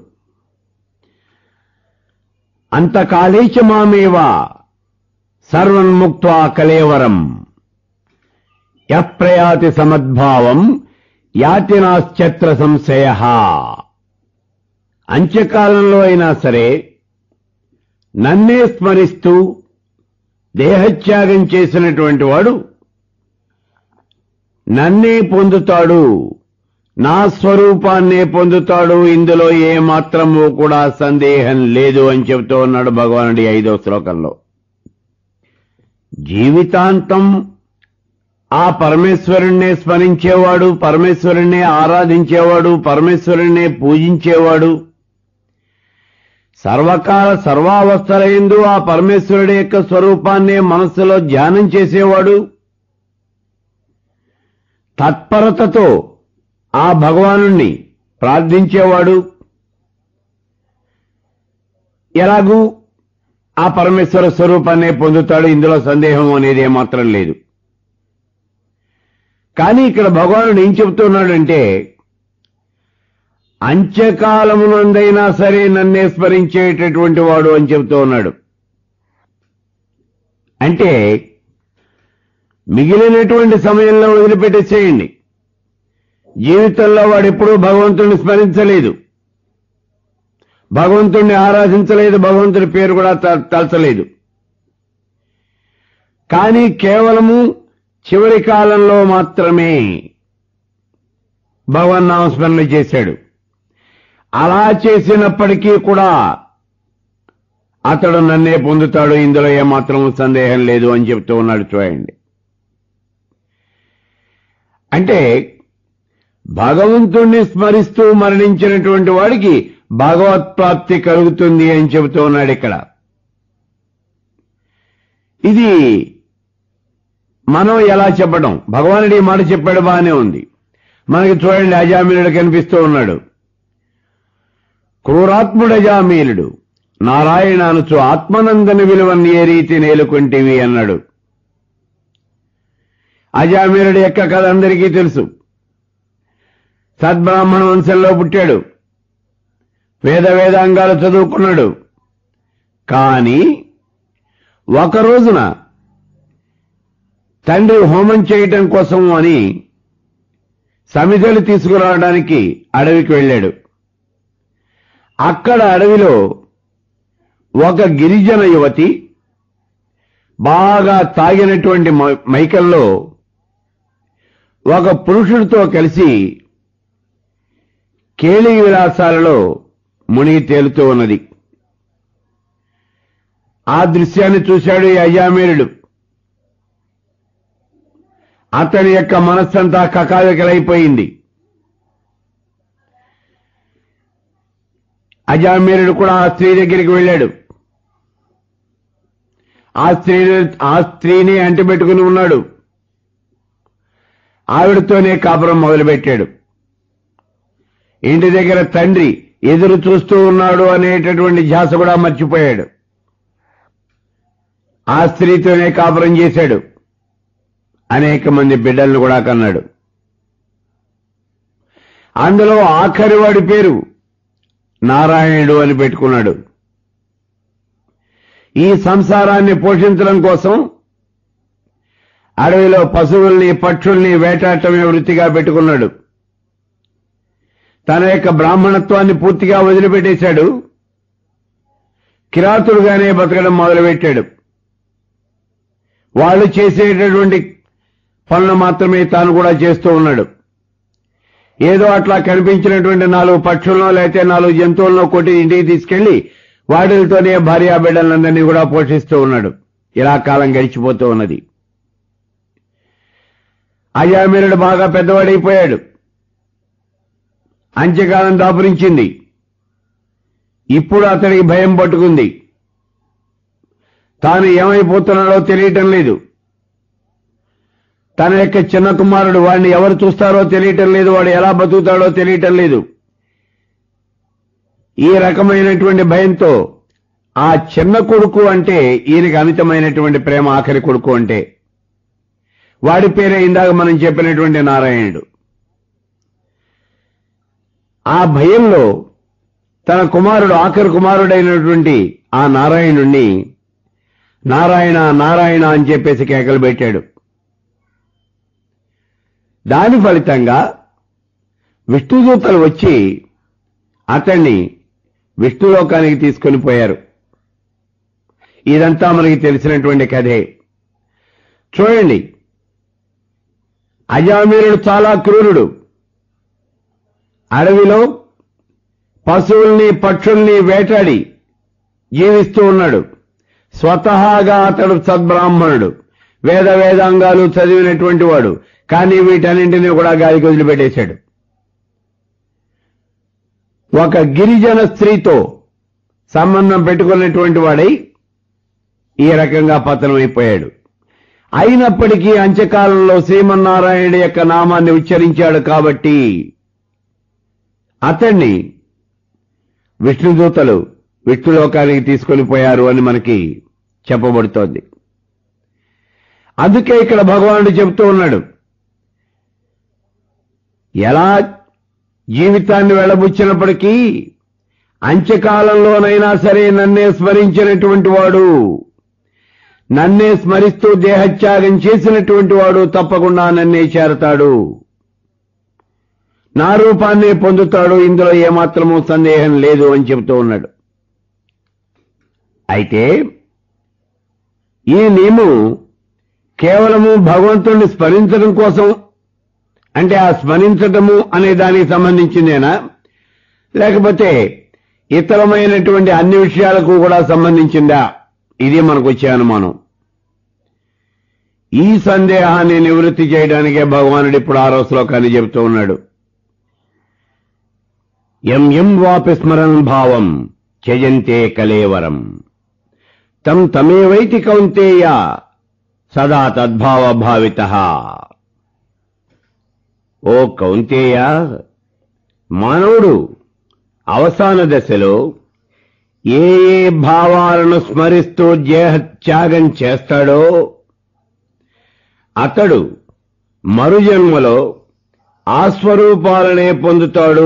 అంతకాలేచ మామేవ సర్వన్ముక్త్వా కలేవరం యప్రయాతి సమద్భావం యాతి నాశ్చత్ర సంశయ అంత్యకాలంలో అయినా సరే నన్నే స్మరిస్తూ దేహత్యాగం చేసినటువంటి వాడు నన్నే పొందుతాడు నా స్వరూపాన్నే పొందుతాడు ఇందులో ఏ మాత్రము కూడా సందేహం లేదు అని చెబుతూ ఉన్నాడు భగవానుడి ఐదో శ్లోకంలో జీవితాంతం ఆ పరమేశ్వరుణ్ణే స్మరించేవాడు పరమేశ్వరుణ్ణే ఆరాధించేవాడు పరమేశ్వరుణ్ణే పూజించేవాడు సర్వకాల సర్వావస్థల ఎందు ఆ పరమేశ్వరుడి యొక్క స్వరూపాన్నే మనస్సులో ధ్యానం చేసేవాడు తత్పరతతో ఆ భగవానుణ్ణి ప్రార్థించేవాడు ఎలాగూ ఆ పరమేశ్వర స్వరూపాన్నే పొందుతాడు ఇందులో సందేహం అనేది ఏమాత్రం లేదు కానీ ఇక్కడ భగవానుడు ఏం చెబుతున్నాడంటే అంత్యకాలమునందైనా సరే నన్నే స్మరించేటటువంటి వాడు అని చెబుతూ ఉన్నాడు అంటే మిగిలినటువంటి సమయంలో వదిలిపెట్టేసేయండి జీవితంలో వాడు ఎప్పుడూ భగవంతుడిని స్మరించలేదు భగవంతుణ్ణి ఆరాధించలేదు భగవంతుడి పేరు కూడా త- తలచలేదు కానీ కేవలము చివరి కాలంలో మాత్రమే భగవన్ నామస్మరణ చేశాడు అలా చేసినప్పటికీ కూడా అతడు నన్నే పొందుతాడు ఇందులో ఏమాత్రం సందేహం లేదు అని చెప్తూ ఉన్నాడు చూడండి అంటే భగవంతుణ్ణి స్మరిస్తూ మరణించినటువంటి వాడికి భగవత్ప్రాప్తి కలుగుతుంది అని చెబుతూ ఉన్నాడు ఇక్కడ ఇది మనం ఎలా చెప్పడం భగవానుడు ఈ మాట చెప్పాడు బాగానే ఉంది మనకి చూడండి అజామీలుడు కనిపిస్తూ ఉన్నాడు క్రూరాత్ముడు అజామీలుడు నారాయణ అనుచు ఆత్మనందని విలువని ఏ రీతి నేలుకొంటివి అన్నాడు అజామీరుడి యొక్క కథ అందరికీ తెలుసు సద్బ్రాహ్మణ వంశంలో పుట్టాడు వేద వేదాంగాలు చదువుకున్నాడు కానీ ఒక రోజున తండ్రి హోమం చేయటం కోసం అని సమిధలు తీసుకురావడానికి అడవికి వెళ్ళాడు అక్కడ అడవిలో ఒక గిరిజన యువతి బాగా తాగినటువంటి మ- మైకంలో ఒక పురుషుడితో కలిసి కేళి విలాసాలలో మునిగి తేలుతూ ఉన్నది ఆ దృశ్యాన్ని చూశాడు ఈ అజామీరుడు అతని యొక్క మనస్సంతా కకావికలైపోయింది అజామీరుడు కూడా ఆ స్త్రీ దగ్గరికి వెళ్ళాడు ఆ స్త్రీ ఆ స్త్రీని అంటిపెట్టుకుని ఉన్నాడు ఆవిడతోనే కాపురం మొదలుపెట్టాడు ఇంటి దగ్గర తండ్రి ఎదురు చూస్తూ ఉన్నాడు అనేటటువంటి ధ్యాస కూడా మర్చిపోయాడు ఆ స్త్రీతోనే కాపురం చేశాడు అనేక మంది బిడ్డలను కూడా కన్నాడు అందులో ఆఖరి వాడి పేరు నారాయణుడు అని పెట్టుకున్నాడు ఈ సంసారాన్ని పోషించడం కోసం అడవిలో పశువుల్ని పక్షుల్ని వేటాడటమే వృత్తిగా పెట్టుకున్నాడు తన యొక్క బ్రాహ్మణత్వాన్ని పూర్తిగా వదిలిపెట్టేశాడు కిరాతుడుగానే బతకడం మొదలుపెట్టాడు వాళ్ళు చేసేటటువంటి పనులు మాత్రమే తాను కూడా చేస్తూ ఉన్నాడు ఏదో అట్లా కనిపించినటువంటి నాలుగు పక్షులను లేకపోతే నాలుగు జంతువులను కొట్టి ఇంటికి తీసుకెళ్లి వాటితోనే భార్యా బిడ్డలందరినీ కూడా పోషిస్తూ ఉన్నాడు ఇలా కాలం గడిచిపోతూ ఉన్నది అజామీరుడు బాగా పెద్దవాడైపోయాడు అంత్యకాలం దాపురించింది ఇప్పుడు అతడికి భయం పట్టుకుంది తాను ఏమైపోతున్నాడో తెలియటం లేదు తన యొక్క చిన్న కుమారుడు వాడిని ఎవరు చూస్తారో తెలియటం లేదు వాడు ఎలా బతుకుతాడో తెలియటం లేదు ఈ రకమైనటువంటి భయంతో ఆ చిన్న కొడుకు అంటే ఈయనకి అమితమైనటువంటి ప్రేమ ఆఖరి కొడుకు అంటే వాడి పేరే ఇందాక మనం చెప్పినటువంటి నారాయణుడు ఆ భయంలో తన కుమారుడు ఆఖరి కుమారుడైనటువంటి ఆ నారాయణుణ్ణి నారాయణ నారాయణ అని చెప్పేసి కేకలు పెట్టాడు దాని ఫలితంగా విష్ణుదూతలు వచ్చి అతన్ని విష్ణులోకానికి తీసుకొని పోయారు ఇదంతా మనకి తెలిసినటువంటి కథే చూడండి అజామీరుడు చాలా క్రూరుడు అడవిలో పశువుల్ని పక్షుల్ని వేటాడి జీవిస్తూ ఉన్నాడు స్వతహాగా అతడు సద్బ్రాహ్మణుడు వేద వేదాంగాలు చదివినటువంటి వాడు కానీ వీటన్నింటినీ కూడా గాలికి వదిలిపెట్టేశాడు ఒక గిరిజన స్త్రీతో సంబంధం పెట్టుకున్నటువంటి వాడై ఈ రకంగా పతనమైపోయాడు అయినప్పటికీ అంత్యకాలంలో శ్రీమన్నారాయణుడి యొక్క నామాన్ని ఉచ్చరించాడు కాబట్టి అతన్ని విష్ణుదూతలు విష్ణులోకానికి తీసుకొని పోయారు అని మనకి చెప్పబడుతోంది అందుకే ఇక్కడ భగవానుడు చెబుతూ ఉన్నాడు ఎలా జీవితాన్ని వెళ్ళబుచ్చినప్పటికీ అంత్యకాలంలోనైనా సరే నన్నే స్మరించినటువంటి వాడు నన్నే స్మరిస్తూ దేహత్యాగం చేసినటువంటి వాడు తప్పకుండా నన్నే చేరతాడు నా రూపాన్నే పొందుతాడు ఇందులో ఏమాత్రమూ సందేహం లేదు అని చెబుతూ ఉన్నాడు అయితే ఈ నియమం కేవలము భగవంతుణ్ణి స్మరించడం కోసం అంటే ఆ స్మరించటము అనే దానికి సంబంధించిందేనా లేకపోతే ఇతరమైనటువంటి అన్ని విషయాలకు కూడా సంబంధించిందా ఇది మనకు వచ్చే అనుమానం ఈ సందేహాన్ని నివృత్తి చేయడానికే భగవానుడు ఇప్పుడు ఆరో శ్లోకాన్ని చెబుతూ ఉన్నాడు ఎం ఎం వాపి స్మరన్ భావం త్యజంతే కలేవరం తం తమేవైతి కౌంతేయ సదా తద్భావ భావిత ఓ కౌంతేయ మానవుడు అవసాన దశలో ఏ ఏ భావాలను స్మరిస్తూ దేహత్యాగం చేస్తాడో అతడు మరుజన్మలో ఆ స్వరూపాలనే పొందుతాడు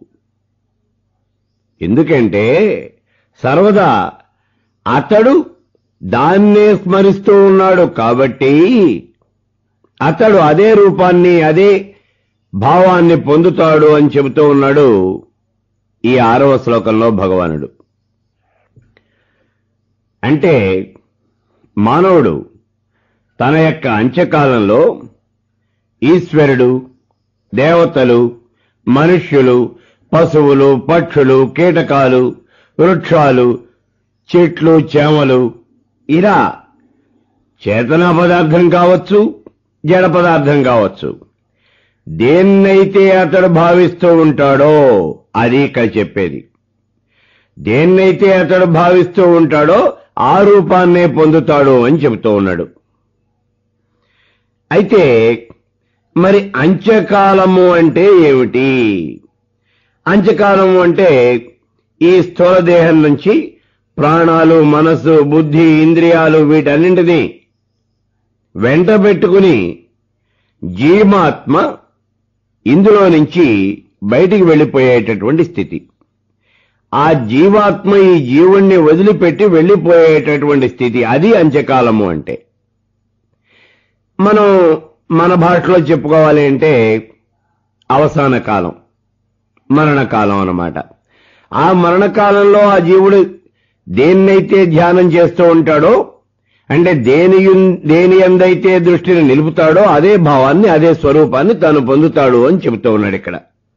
ఎందుకంటే సర్వదా అతడు దాన్నే స్మరిస్తూ ఉన్నాడు కాబట్టి అతడు అదే రూపాన్ని అదే భావాన్ని పొందుతాడు అని చెబుతూ ఉన్నాడు ఈ ఆరవ శ్లోకంలో భగవానుడు అంటే మానవుడు తన యొక్క అంత్యకాలంలో ఈశ్వరుడు దేవతలు మనుష్యులు పశువులు పక్షులు కీటకాలు వృక్షాలు చెట్లు చేమలు ఇలా చేతన పదార్థం కావచ్చు జడ పదార్థం కావచ్చు దేన్నైతే అతడు భావిస్తూ ఉంటాడో అది ఇక్కడ చెప్పేది దేన్నైతే అతడు భావిస్తూ ఉంటాడో ఆ రూపాన్నే పొందుతాడు అని చెబుతూ ఉన్నాడు అయితే మరి అంత్యకాలము అంటే ఏమిటి అంత్యకాలము అంటే ఈ స్థూల దేహం నుంచి ప్రాణాలు మనస్సు బుద్ధి ఇంద్రియాలు వీటన్నింటినీ వెంట పెట్టుకుని జీవాత్మ ఇందులో నుంచి బయటికి వెళ్ళిపోయేటటువంటి స్థితి ఆ జీవాత్మ ఈ జీవుణ్ణి వదిలిపెట్టి వెళ్ళిపోయేటటువంటి స్థితి అది అంత్యకాలము అంటే మనం మన భాషలో చెప్పుకోవాలి అంటే అవసాన కాలం మరణకాలం అన్నమాట ఆ మరణకాలంలో ఆ జీవుడు దేన్నైతే ధ్యానం చేస్తూ ఉంటాడో అంటే దేని యున్- దేని ఎందైతే దృష్టిని నిలుపుతాడో అదే భావాన్ని అదే స్వరూపాన్ని తాను పొందుతాడు అని చెబుతూ ఉన్నాడు ఇక్కడ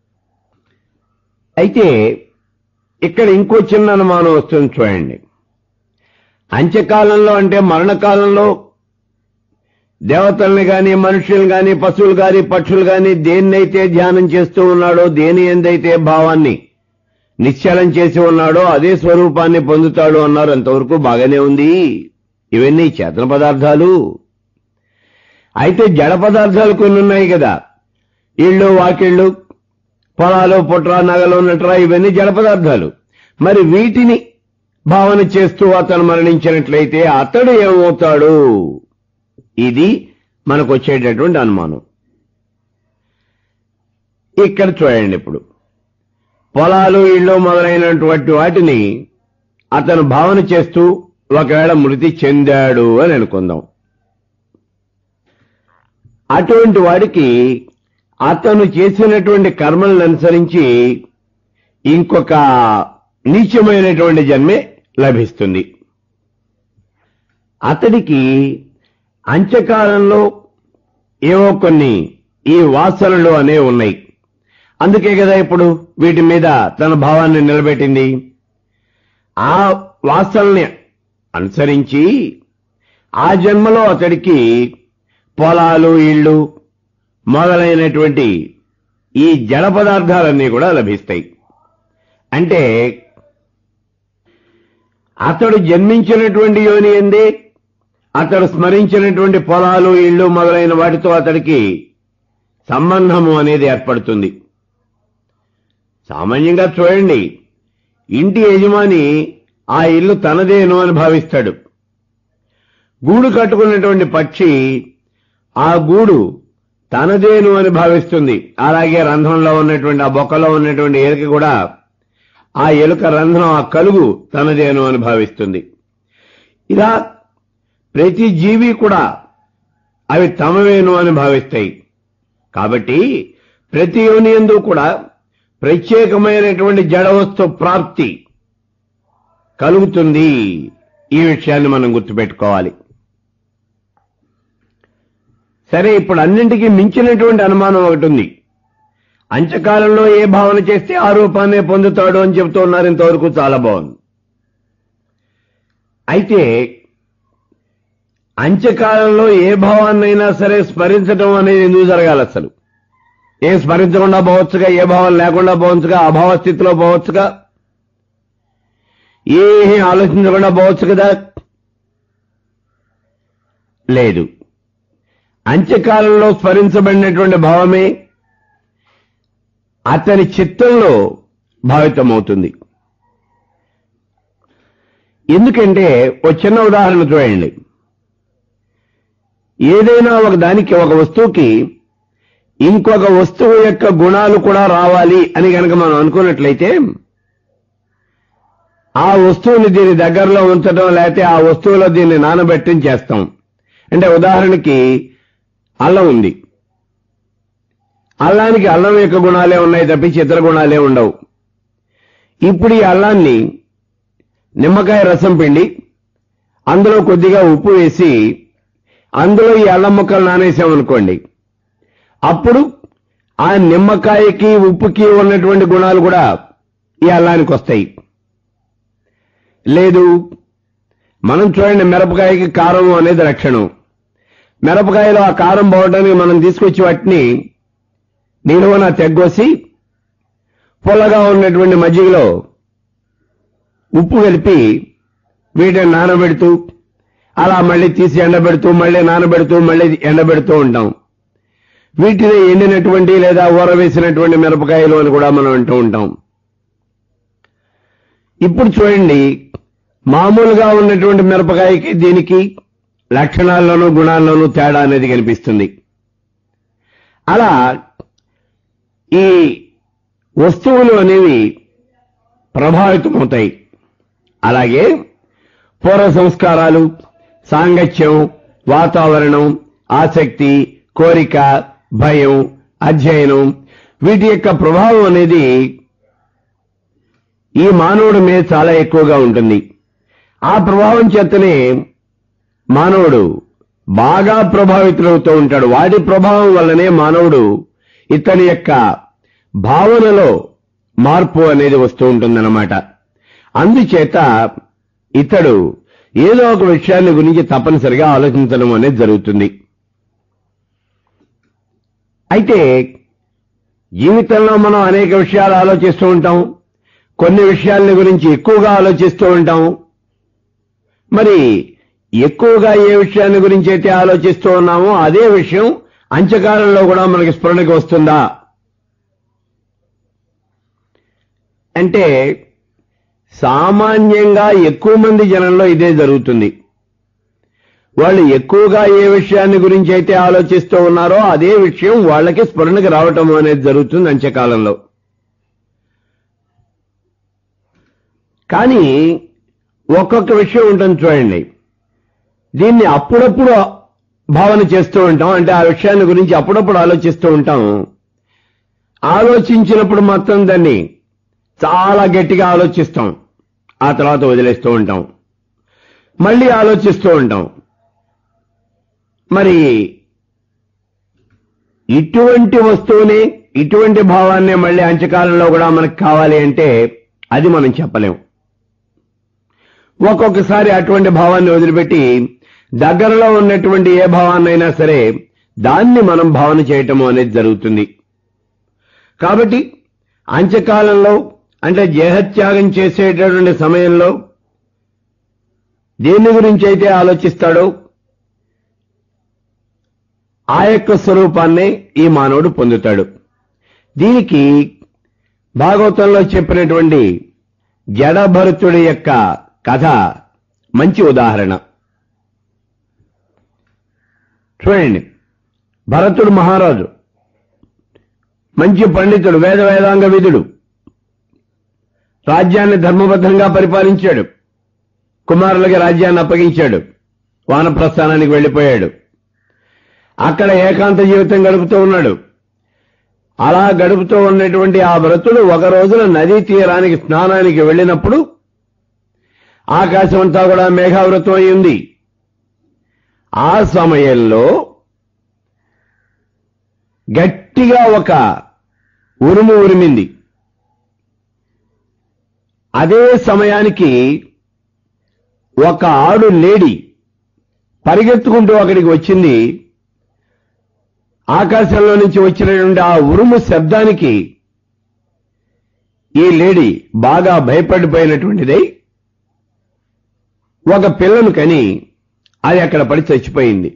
అయితే ఇక్కడ ఇంకో చిన్న అనుమానం వస్తుంది చూడండి అంత్యకాలంలో అంటే మరణకాలంలో దేవతల్ని గాని మనుషుల్ని గాని పశువులు గాని పక్షులు గాని దేన్నైతే ధ్యానం చేస్తూ ఉన్నాడో దేని ఎందైతే భావాన్ని నిశ్చలం చేసి ఉన్నాడో అదే స్వరూపాన్ని పొందుతాడు అన్నారు అంతవరకు బాగానే ఉంది ఇవన్నీ చేతన పదార్థాలు అయితే జడ పదార్థాలు కొన్ని ఉన్నాయి కదా ఇళ్ళు వాకిళ్ళు పొలాలు పుట్ర నగలు నట్ర ఇవన్నీ జడ పదార్థాలు మరి వీటిని భావన చేస్తూ అతను మరణించినట్లయితే అతడు ఏమవుతాడు ఇది మనకు వచ్చేటటువంటి అనుమానం ఇక్కడ చూడండి ఇప్పుడు పొలాలు ఇళ్ళు మొదలైనటువంటి వాటిని అతను భావన చేస్తూ ఒకవేళ మృతి చెందాడు అని అనుకుందాం అటువంటి వాడికి అతను చేసినటువంటి కర్మలను అనుసరించి ఇంకొక నీచమైనటువంటి జన్మే లభిస్తుంది అతడికి అంత్యకాలంలో ఏవో కొన్ని ఈ వాసనలు అనేవి ఉన్నాయి అందుకే కదా ఇప్పుడు వీటి మీద తన భావాన్ని నిలబెట్టింది ఆ వాసనల్ని అనుసరించి ఆ జన్మలో అతడికి పొలాలు ఇళ్ళు మొదలైనటువంటి ఈ జడ పదార్థాలన్నీ కూడా లభిస్తాయి అంటే అతడు జన్మించినటువంటి యోని ఎందే అతడు స్మరించినటువంటి పొలాలు ఇళ్ళు మొదలైన వాటితో అతడికి సంబంధము అనేది ఏర్పడుతుంది సామాన్యంగా చూడండి ఇంటి యజమాని ఆ ఇల్లు తనదేను అని భావిస్తాడు గూడు కట్టుకున్నటువంటి పక్షి ఆ గూడు తనదేను అని భావిస్తుంది అలాగే రంధ్రంలో ఉన్నటువంటి ఆ బొక్కలో ఉన్నటువంటి ఎలుక కూడా ఆ ఎలుక రంధ్రం ఆ కలుగు తనదేను అని భావిస్తుంది ఇలా ప్రతి జీవి కూడా అవి తమవేను అని భావిస్తాయి కాబట్టి ప్రతి యోనియందు కూడా ప్రత్యేకమైనటువంటి జడవస్తు ప్రాప్తి కలుగుతుంది ఈ విషయాన్ని మనం గుర్తుపెట్టుకోవాలి సరే ఇప్పుడు అన్నింటికీ మించినటువంటి అనుమానం ఒకటి ఉంది అంత్యకాలంలో ఏ భావన చేస్తే ఆ రూపాన్ని పొందుతాడు అని చెబుతూ ఉన్నారు ఇంతవరకు చాలా బాగుంది అయితే అంత్యకాలంలో ఏ భావాన్నైనా సరే స్మరించడం అనేది ఎందుకు జరగాలి అసలు ఏం స్మరించకుండా పోవచ్చుగా ఏ భావం లేకుండా పోవచ్చుగా అభావ స్థితిలో పోవచ్చుగా ఏమీ ఆలోచించకుండా పోవచ్చు కదా లేదు అంత్యకాలంలో స్మరించబడినటువంటి భావమే అతని చిత్తంలో భావితమవుతుంది ఎందుకంటే ఒక చిన్న ఉదాహరణ చూడండి ఏదైనా ఒక దానికి ఒక వస్తువుకి ఇంకొక వస్తువు యొక్క గుణాలు కూడా రావాలి అని కనుక మనం అనుకున్నట్లయితే ఆ వస్తువుని దీని దగ్గరలో ఉంచడం లేకపోతే ఆ వస్తువులో దీన్ని నానబెట్టి చేస్తాం అంటే ఉదాహరణకి అల్లం ఉంది అల్లానికి అల్లం యొక్క గుణాలే ఉన్నాయి తప్పించి ఇతర గుణాలే ఉండవు ఇప్పుడు ఈ అల్లాన్ని నిమ్మకాయ రసం పిండి అందులో కొద్దిగా ఉప్పు వేసి అందులో ఈ అల్లం ముక్కలు నానేసామనుకోండి అప్పుడు ఆ నిమ్మకాయకి ఉప్పుకి ఉన్నటువంటి గుణాలు కూడా ఈ అల్లానికి వస్తాయి లేదు మనం చూడండి మిరపకాయకి కారం అనేది లక్షణం మిరపకాయలో ఆ కారం పోవడానికి మనం తీసుకొచ్చి వాటిని నిలువన తెగ్గోసి పుల్లగా ఉన్నటువంటి మజ్జిగలో ఉప్పు కలిపి వీటిని నానబెడుతూ అలా మళ్ళీ తీసి ఎండబెడుతూ మళ్ళీ నానబెడుతూ మళ్ళీ ఎండబెడుతూ ఉంటాం వీటిని ఎండినటువంటి లేదా ఊరవేసినటువంటి మిరపకాయలు అని కూడా మనం అంటూ ఉంటాం ఇప్పుడు చూడండి మామూలుగా ఉన్నటువంటి మిరపకాయకి దీనికి లక్షణాల్లోనూ గుణాల్లోనూ తేడా అనేది కనిపిస్తుంది అలా ఈ వస్తువులు అనేవి ప్రభావితమవుతాయి అలాగే పూర్వ సంస్కారాలు సాంగత్యం వాతావరణం ఆసక్తి కోరిక భయం అధ్యయనం వీటి యొక్క ప్రభావం అనేది ఈ మానవుడి మీద చాలా ఎక్కువగా ఉంటుంది ఆ ప్రభావం చేతనే మానవుడు బాగా ప్రభావితులవుతూ ఉంటాడు వాటి ప్రభావం వల్లనే మానవుడు ఇతని యొక్క భావనలో మార్పు అనేది వస్తూ ఉంటుందన్నమాట అందుచేత ఇతడు ఏదో ఒక విషయాన్ని గురించి తప్పనిసరిగా ఆలోచించడం అనేది జరుగుతుంది అయితే జీవితంలో మనం అనేక విషయాలు ఆలోచిస్తూ ఉంటాం కొన్ని విషయాల గురించి ఎక్కువగా ఆలోచిస్తూ ఉంటాం మరి ఎక్కువగా ఏ విషయాన్ని గురించి అయితే ఆలోచిస్తూ ఉన్నామో అదే విషయం అంత్యకాలంలో కూడా మనకి స్ఫురణకి వస్తుందా అంటే సామాన్యంగా ఎక్కువ మంది జనంలో ఇదే జరుగుతుంది వాళ్ళు ఎక్కువగా ఏ విషయాన్ని గురించి అయితే ఆలోచిస్తూ ఉన్నారో అదే విషయం వాళ్ళకి స్ఫురణకి రావటం అనేది జరుగుతుంది అంత్యకాలంలో కానీ ఒక్కొక్క విషయం ఉంటుంది చూడండి దీన్ని అప్పుడప్పుడు భావన చేస్తూ ఉంటాం అంటే ఆ విషయాన్ని గురించి అప్పుడప్పుడు ఆలోచిస్తూ ఉంటాం ఆలోచించినప్పుడు మాత్రం దాన్ని చాలా గట్టిగా ఆలోచిస్తాం ఆ తర్వాత వదిలేస్తూ ఉంటాం మళ్ళీ ఆలోచిస్తూ ఉంటాం మరి ఇటువంటి వస్తువుని ఇటువంటి భావాన్ని మళ్ళీ అంత్యకాలంలో కూడా మనకు కావాలి అంటే అది మనం చెప్పలేం ఒక్కొక్కసారి అటువంటి భావాన్ని వదిలిపెట్టి దగ్గరలో ఉన్నటువంటి ఏ భావాన్నైనా సరే దాన్ని మనం భావన చేయటము అనేది జరుగుతుంది కాబట్టి అంత్యకాలంలో అంటే దేహత్యాగం చేసేటటువంటి సమయంలో దేని గురించి అయితే ఆలోచిస్తాడో ఆ యొక్క స్వరూపాన్నే ఈ మానవుడు పొందుతాడు దీనికి భాగవతంలో చెప్పినటువంటి జడభరతుడి యొక్క కథ మంచి ఉదాహరణ చూడండి భరతుడు మహారాజు మంచి పండితుడు వేద వేదాంగ విధుడు రాజ్యాన్ని ధర్మబద్ధంగా పరిపాలించాడు కుమారులకి రాజ్యాన్ని అప్పగించాడు వానప్రస్థానానికి వెళ్లిపోయాడు అక్కడ ఏకాంత జీవితం గడుపుతూ ఉన్నాడు అలా గడుపుతూ ఉన్నటువంటి ఆ వ్రతుడు ఒక రోజున నదీ తీరానికి స్నానానికి వెళ్ళినప్పుడు ఆకాశం అంతా కూడా మేఘావృతం అయింది ఆ సమయంలో గట్టిగా ఒక ఉరుము ఉరిమింది అదే సమయానికి ఒక ఆడు లేడి పరిగెత్తుకుంటూ అక్కడికి వచ్చింది ఆకాశంలో నుంచి వచ్చినటువంటి ఆ ఉరుము శబ్దానికి ఈ లేడీ బాగా భయపడిపోయినటువంటిదై ఒక పిల్లను కని అది అక్కడ పడి చచ్చిపోయింది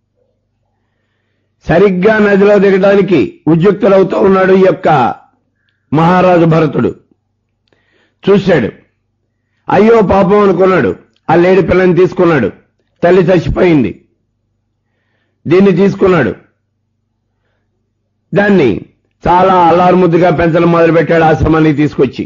సరిగ్గా నదిలో దిగడానికి ఉద్యుక్తులవుతూ ఉన్నాడు ఈ యొక్క మహారాజు భరతుడు చూశాడు అయ్యో పాపం అనుకున్నాడు ఆ లేడి పిల్లని తీసుకున్నాడు తల్లి చచ్చిపోయింది దీన్ని తీసుకున్నాడు దాన్ని చాలా అల్లారుముద్దుగా పెంచడం మొదలుపెట్టాడు ఆశ్రమానికి తీసుకొచ్చి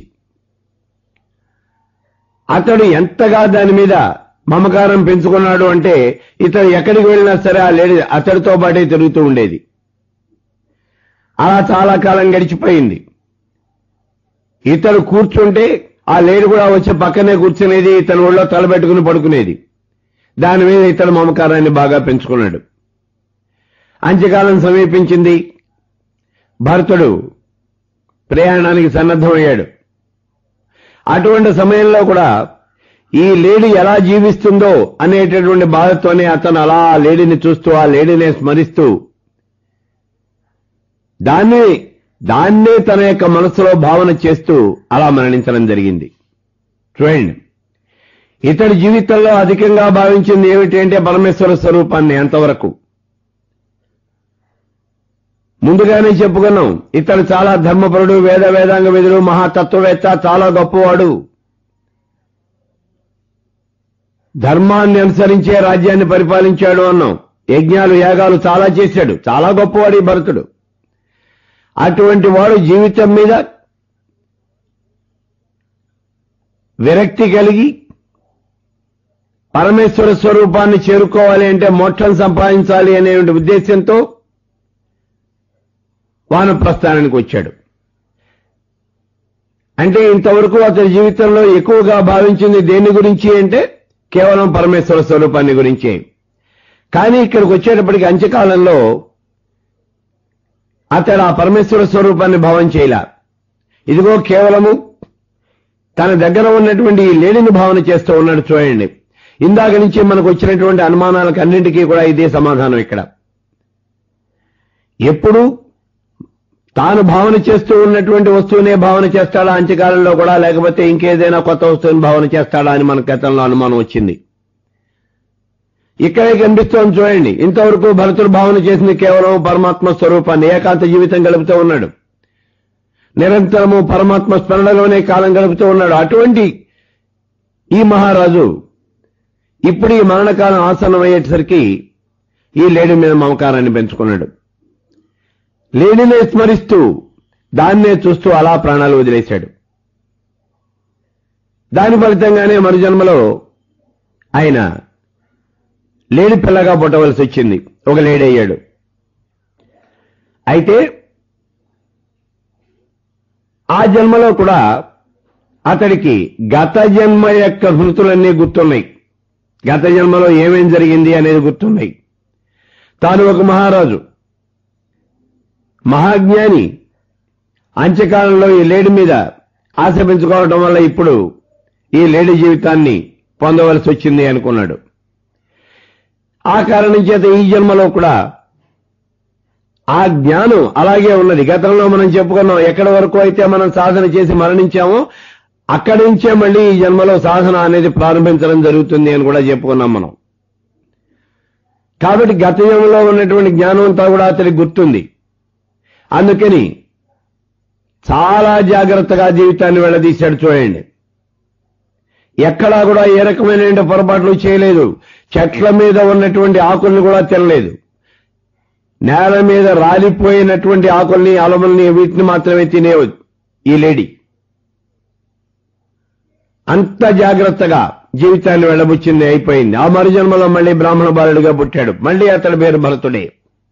అతడు ఎంతగా దాని మీద మమకారం పెంచుకున్నాడు అంటే ఇతడు ఎక్కడికి వెళ్ళినా సరే ఆ లేడీ అతడితో పాటే తిరుగుతూ ఉండేది అలా చాలా కాలం గడిచిపోయింది ఇతడు కూర్చుంటే ఆ లేడీ కూడా వచ్చి పక్కనే కూర్చునేది ఇతని ఒళ్ళో తలబెట్టుకుని పడుకునేది దాని మీద ఇతడు మమకారాన్ని బాగా పెంచుకున్నాడు అంత్యకాలం సమీపించింది భరతుడు ప్రయాణానికి సన్నద్ధమయ్యాడు అటువంటి సమయంలో కూడా ఈ లేడీ ఎలా జీవిస్తుందో అనేటటువంటి బాధతోనే అతను అలా ఆ లేడీని చూస్తూ ఆ లేడీని స్మరిస్తూ దాన్ని దాన్నే తన యొక్క మనసులో భావన చేస్తూ అలా మరణించడం జరిగింది చూడండి ఇతడి జీవితంలో అధికంగా భావించింది ఏమిటి అంటే పరమేశ్వర స్వరూపాన్ని ఎంతవరకు ముందుగానే చెప్పుకున్నాం ఇతడు చాలా ధర్మపరుడు వేద వేదాంగ విధుడు మహాతత్వవేత్త చాలా గొప్పవాడు ధర్మాన్ని అనుసరించే రాజ్యాన్ని పరిపాలించాడు అన్నాం యజ్ఞాలు యాగాలు చాలా చేశాడు చాలా గొప్పవాడు ఈ భరతుడు అటువంటి వాడు జీవితం మీద విరక్తి కలిగి పరమేశ్వర స్వరూపాన్ని చేరుకోవాలి అంటే మోక్షం సంపాదించాలి అనే ఉద్దేశంతో వానప్రస్థానానికి వచ్చాడు అంటే ఇంతవరకు అతని జీవితంలో ఎక్కువగా భావించింది దేని గురించి అంటే కేవలం పరమేశ్వర స్వరూపాన్ని గురించే కానీ ఇక్కడికి వచ్చేటప్పటికి అంత్యకాలంలో అతడు ఆ పరమేశ్వర స్వరూపాన్ని భావం చేయలా ఇదిగో కేవలము తన దగ్గర ఉన్నటువంటి ఈ లేడిని భావన చేస్తూ ఉన్నాడు చూడండి ఇందాక నుంచి మనకు వచ్చినటువంటి అనుమానాలకు అన్నింటికీ కూడా ఇదే సమాధానం ఇక్కడ ఎప్పుడు తాను భావన చేస్తూ ఉన్నటువంటి వస్తువునే భావన చేస్తాడా అంత్యకాలంలో కూడా లేకపోతే ఇంకేదైనా కొత్త వస్తువుని భావన చేస్తాడా అని మన గతంలో అనుమానం వచ్చింది ఇక్కడే కనిపిస్తోంది చూడండి ఇంతవరకు భరతుడు భావన చేసింది కేవలం పరమాత్మ స్వరూపాన్ని ఏకాంత జీవితం గడుపుతూ ఉన్నాడు నిరంతరము పరమాత్మ స్మరణలోనే కాలం గడుపుతూ ఉన్నాడు అటువంటి ఈ మహారాజు ఇప్పుడు ఈ మరణకాలం ఆసనం అయ్యేసరికి ఈ లేడి మీద మమకారాన్ని పెంచుకున్నాడు లేడినే స్మరిస్తూ దాన్నే చూస్తూ అలా ప్రాణాలు వదిలేశాడు దాని ఫలితంగానే మరుజన్మలో ఆయన లేడి పిల్లగా పుట్టవలసి వచ్చింది ఒక లేడీ అయ్యాడు అయితే ఆ జన్మలో కూడా అతడికి గత జన్మ యొక్క స్మృతులన్నీ గుర్తున్నాయి గత జన్మలో ఏమేం జరిగింది అనేది గుర్తున్నాయి తాను ఒక మహారాజు మహాజ్ఞాని అంత్యకాలంలో ఈ లేడి మీద ఆశ పెంచుకోవడం వల్ల ఇప్పుడు ఈ లేడి జీవితాన్ని పొందవలసి వచ్చింది అనుకున్నాడు ఆ కారణం చేత ఈ జన్మలో కూడా ఆ జ్ఞానం అలాగే ఉన్నది గతంలో మనం చెప్పుకున్నాం ఎక్కడి వరకు అయితే మనం సాధన చేసి మరణించామో అక్కడి నుంచే మళ్ళీ ఈ జన్మలో సాధన అనేది ప్రారంభించడం జరుగుతుంది అని కూడా చెప్పుకున్నాం మనం కాబట్టి గత జన్మలో ఉన్నటువంటి జ్ఞానం అంతా కూడా అతనికి గుర్తుంది అందుకని చాలా జాగ్రత్తగా జీవితాన్ని వెళ్ళదీశాడు చూడండి ఎక్కడా కూడా ఏ రకమైన పొరపాట్లు చేయలేదు చెట్ల మీద ఉన్నటువంటి ఆకుల్ని కూడా తినలేదు నేల మీద రాలిపోయినటువంటి ఆకుల్ని అలముల్ని వీటిని మాత్రమే తినేవచ్చు ఈ లేడీ అంత జాగ్రత్తగా జీవితాన్ని వెళ్ళబుచ్చింది అయిపోయింది ఆ మరుజన్మలో మళ్ళీ బ్రాహ్మణ బాలుడిగా పుట్టాడు మళ్ళీ అతడి పేరు భరతుడే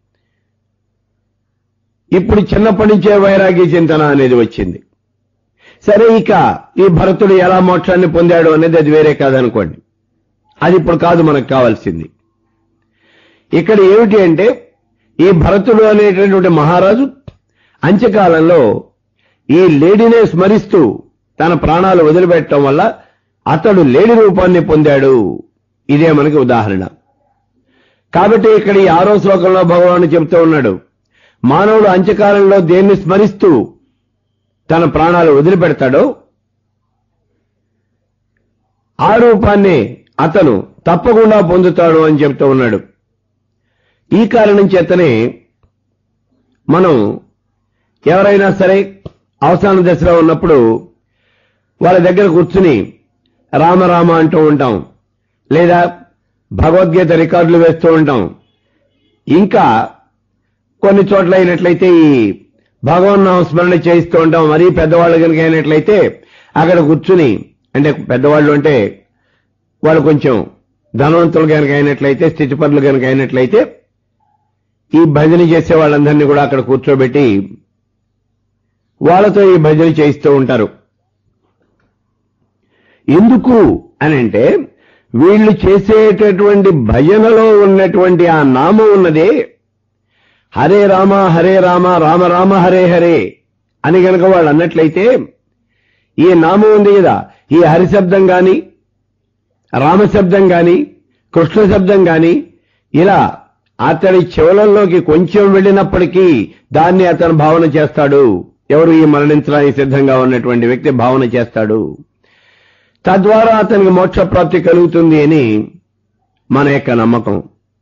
ఇప్పుడు చిన్నప్పటి నుంచే వైరాగ్య చింతన అనేది వచ్చింది సరే ఇక ఈ భరతుడు ఎలా మోక్షాన్ని పొందాడు అనేది అది వేరే కాదనుకోండి అది ఇప్పుడు కాదు మనకు కావాల్సింది ఇక్కడ ఏమిటి అంటే ఈ భరతుడు అనేటటువంటి మహారాజు అంత్యకాలంలో ఈ లేడీనే స్మరిస్తూ తన ప్రాణాలు వదిలిపెట్టడం వల్ల అతడు లేడి రూపాన్ని పొందాడు ఇదే మనకి ఉదాహరణ కాబట్టి ఇక్కడ ఈ ఆరో శ్లోకంలో భగవాను చెబుతూ ఉన్నాడు మానవుడు అంత్యకాలంలో దేన్ని స్మరిస్తూ తన ప్రాణాలు వదిలిపెడతాడో ఆ రూపాన్ని అతను తప్పకుండా పొందుతాడు అని చెప్తూ ఉన్నాడు ఈ కారణం చేతనే మనం ఎవరైనా సరే అవసాన దశలో ఉన్నప్పుడు వాళ్ళ దగ్గర కూర్చుని రామరామ అంటూ ఉంటాం లేదా భగవద్గీత రికార్డులు వేస్తూ ఉంటాం ఇంకా కొన్ని చోట్ల అయినట్లయితే ఈ భగవన్నామ స్మరణ చేయిస్తూ ఉంటాం మరీ పెద్దవాళ్ళు కనుక అయినట్లయితే అక్కడ కూర్చుని అంటే పెద్దవాళ్ళు అంటే వాళ్ళు కొంచెం ధనవంతులు కనుక అయినట్లయితే స్థితిపరులు కనుక అయినట్లయితే ఈ భజన చేసే వాళ్ళందరినీ కూడా అక్కడ కూర్చోబెట్టి వాళ్ళతో ఈ భజన చేయిస్తూ ఉంటారు ఎందుకు అని అంటే వీళ్ళు చేసేటటువంటి భజనలో ఉన్నటువంటి ఆ నామం ఉన్నదే హరే రామ హరే రామ రామ రామ హరే హరే అని గనక వాళ్ళు అన్నట్లయితే ఈ నామం ఉంది కదా ఈ హరి శబ్దం గాని రామశబ్దం గాని కృష్ణ శబ్దం గాని ఇలా అతడి చెవులలోకి కొంచెం వెళ్ళినప్పటికీ దాన్ని అతను భావన చేస్తాడు ఎవరు ఈ మరణించడానికి సిద్ధంగా ఉన్నటువంటి వ్యక్తి భావన చేస్తాడు తద్వారా అతనికి మోక్ష ప్రాప్తి కలుగుతుంది అని మన యొక్క నమ్మకం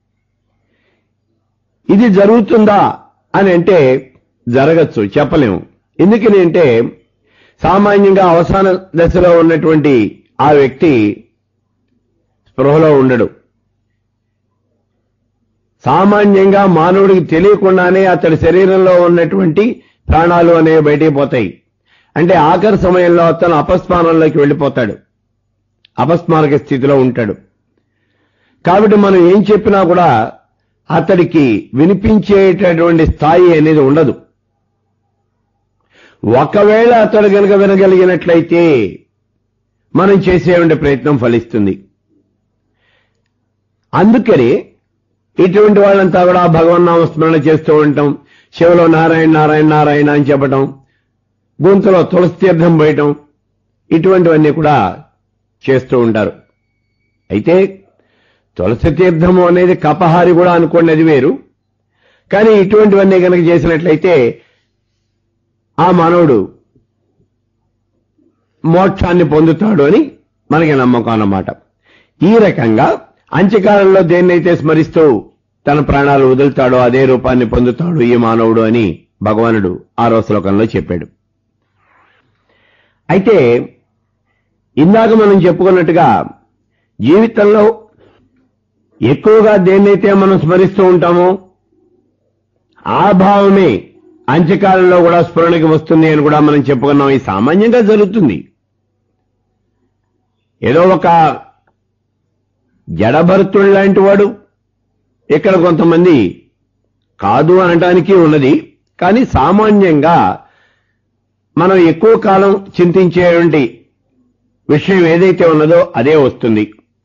ఇది జరుగుతుందా అని అంటే జరగచ్చు చెప్పలేము ఎందుకని అంటే సామాన్యంగా అవసాన దశలో ఉన్నటువంటి ఆ వ్యక్తి స్పృహలో ఉండడు సామాన్యంగా మానవుడికి తెలియకుండానే అతడి శరీరంలో ఉన్నటువంటి ప్రాణాలు అనేవి బయటికి పోతాయి అంటే ఆఖరి సమయంలో అతను అపస్మానంలోకి వెళ్ళిపోతాడు అపస్మారక స్థితిలో ఉంటాడు కాబట్టి మనం ఏం చెప్పినా కూడా అతడికి వినిపించేటటువంటి స్థాయి అనేది ఉండదు ఒకవేళ అతడు కనుక వినగలిగినట్లయితే మనం చేసేటువంటి ప్రయత్నం ఫలిస్తుంది అందుకని ఇటువంటి వాళ్ళంతా కూడా భగవన్నామ స్మరణ చేస్తూ ఉంటాం శివలో నారాయణ నారాయణ నారాయణ అని చెప్పటం గొంతులో తులసి తీర్థం పోయటం ఇటువంటివన్నీ కూడా చేస్తూ ఉంటారు అయితే తులసి తీర్థము అనేది కపహారి కూడా అనుకోండి అది వేరు కానీ ఇటువంటివన్నీ కనుక చేసినట్లయితే ఆ మానవుడు మోక్షాన్ని పొందుతాడు అని మనకి నమ్మకం అన్నమాట ఈ రకంగా అంత్యకాలంలో దేన్నైతే స్మరిస్తూ తన ప్రాణాలు వదులుతాడో అదే రూపాన్ని పొందుతాడు ఈ మానవుడు అని భగవానుడు ఆరో శ్లోకంలో చెప్పాడు అయితే ఇందాక మనం చెప్పుకున్నట్టుగా జీవితంలో ఎక్కువగా దేన్నైతే మనం స్మరిస్తూ ఉంటామో ఆ భావమే అంత్యకాలంలో కూడా స్ఫురణకి వస్తుంది అని కూడా మనం చెప్పుకున్నాం ఇది సామాన్యంగా జరుగుతుంది ఏదో ఒక జడభరతుడు లాంటి వాడు ఇక్కడ కొంతమంది కాదు అనటానికి ఉన్నది కానీ సామాన్యంగా మనం ఎక్కువ కాలం చింతించేటువంటి విషయం ఏదైతే ఉన్నదో అదే వస్తుంది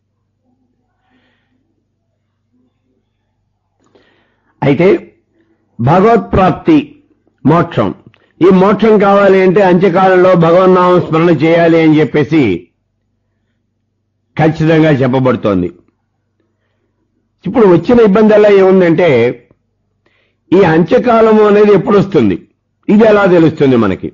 అయితే భగవత్ప్రాప్తి మోక్షం ఈ మోక్షం కావాలి అంటే అంత్యకాలంలో భగవన్నామం స్మరణ చేయాలి అని చెప్పేసి ఖచ్చితంగా చెప్పబడుతోంది ఇప్పుడు వచ్చిన ఇబ్బంది ఎలా ఏముందంటే ఈ అంత్యకాలము అనేది ఎప్పుడు వస్తుంది ఇది ఎలా తెలుస్తుంది మనకి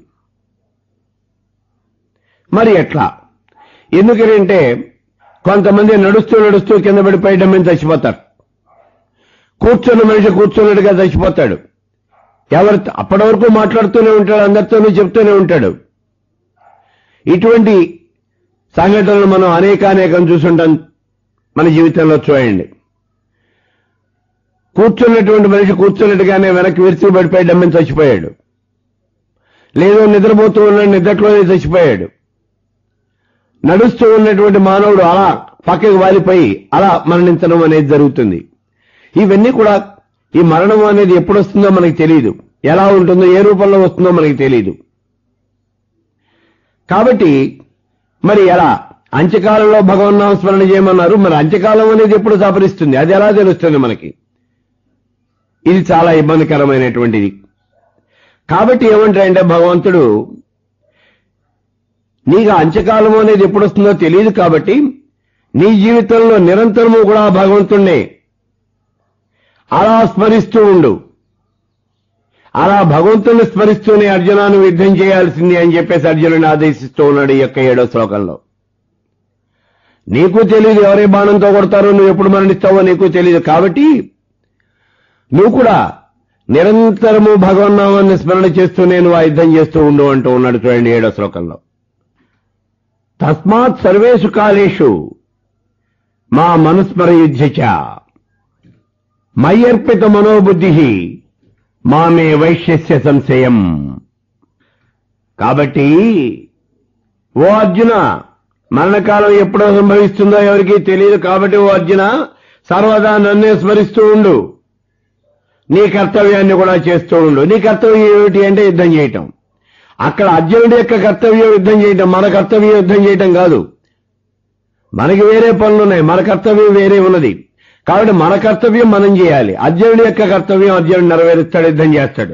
మరి ఎట్లా ఎందుకంటే కొంతమంది నడుస్తూ నడుస్తూ కింద పడిపోయి డమ్మని చచ్చిపోతారు కూర్చున్న మనిషి కూర్చున్నట్టుగా చచ్చిపోతాడు ఎవరి అప్పటి వరకు మాట్లాడుతూనే ఉంటాడు అందరితోనూ చెప్తూనే ఉంటాడు ఇటువంటి సంఘటనలు మనం అనేకానేకం చూసుంటాం మన జీవితంలో చూడండి కూర్చున్నటువంటి మనిషి కూర్చున్నట్టుగానే వెనక్కి విరిచి పడిపోయి డమ్మని చచ్చిపోయాడు లేదో నిద్రపోతూ ఉన్నాడు నిద్రలోనే చచ్చిపోయాడు నడుస్తూ ఉన్నటువంటి మానవుడు అలా పక్కకి వాలిపోయి అలా మరణించడం అనేది జరుగుతుంది ఇవన్నీ కూడా ఈ మరణం అనేది ఎప్పుడు వస్తుందో మనకి తెలియదు ఎలా ఉంటుందో ఏ రూపంలో వస్తుందో మనకి తెలియదు కాబట్టి మరి ఎలా అంత్యకాలంలో భగవన్నామ స్మరణ చేయమన్నారు మరి అంత్యకాలం అనేది ఎప్పుడు సపరిస్తుంది అది ఎలా తెలుస్తుంది మనకి ఇది చాలా ఇబ్బందికరమైనటువంటిది కాబట్టి ఏమంటారంటే భగవంతుడు నీకు అంత్యకాలం అనేది ఎప్పుడు వస్తుందో తెలియదు కాబట్టి నీ జీవితంలో నిరంతరము కూడా భగవంతుణ్ణే అలా స్మరిస్తూ ఉండు అలా భగవంతుని స్మరిస్తూనే అర్జునాను యుద్ధం చేయాల్సింది అని చెప్పేసి అర్జునుని ఆదేశిస్తూ ఉన్నాడు ఈ యొక్క ఏడో శ్లోకంలో నీకు తెలియదు ఎవరే బాణంతో కొడతారో నువ్వు ఎప్పుడు మరణిస్తావో నీకు తెలియదు కాబట్టి నువ్వు కూడా నిరంతరము భగవన్నామాన్ని స్మరణ చేస్తూ నేను ఆ యుద్ధం చేస్తూ ఉండు అంటూ ఉన్నాడు చూడండి ఏడో శ్లోకంలో తస్మాత్ సర్వేషు కాలేషు మా మనుస్మరయుధ్యచ మయ్యర్పిత మనోబుద్ధి మామే వైశ్యస్య సంశయం కాబట్టి ఓ అర్జున మరణకాలం ఎప్పుడో సంభవిస్తుందో ఎవరికీ తెలియదు కాబట్టి ఓ అర్జున సర్వదా నన్నే స్మరిస్తూ ఉండు నీ కర్తవ్యాన్ని కూడా చేస్తూ ఉండు నీ కర్తవ్యం ఏమిటి అంటే యుద్ధం చేయటం అక్కడ అర్జునుడి యొక్క కర్తవ్యం యుద్ధం చేయటం మన కర్తవ్యం యుద్ధం చేయటం కాదు మనకి వేరే పనులు ఉన్నాయి మన కర్తవ్యం వేరే ఉన్నది కాబట్టి మన కర్తవ్యం మనం చేయాలి అర్జునుడి యొక్క కర్తవ్యం అర్జునుడు నెరవేరుస్తాడు యుద్ధం చేస్తాడు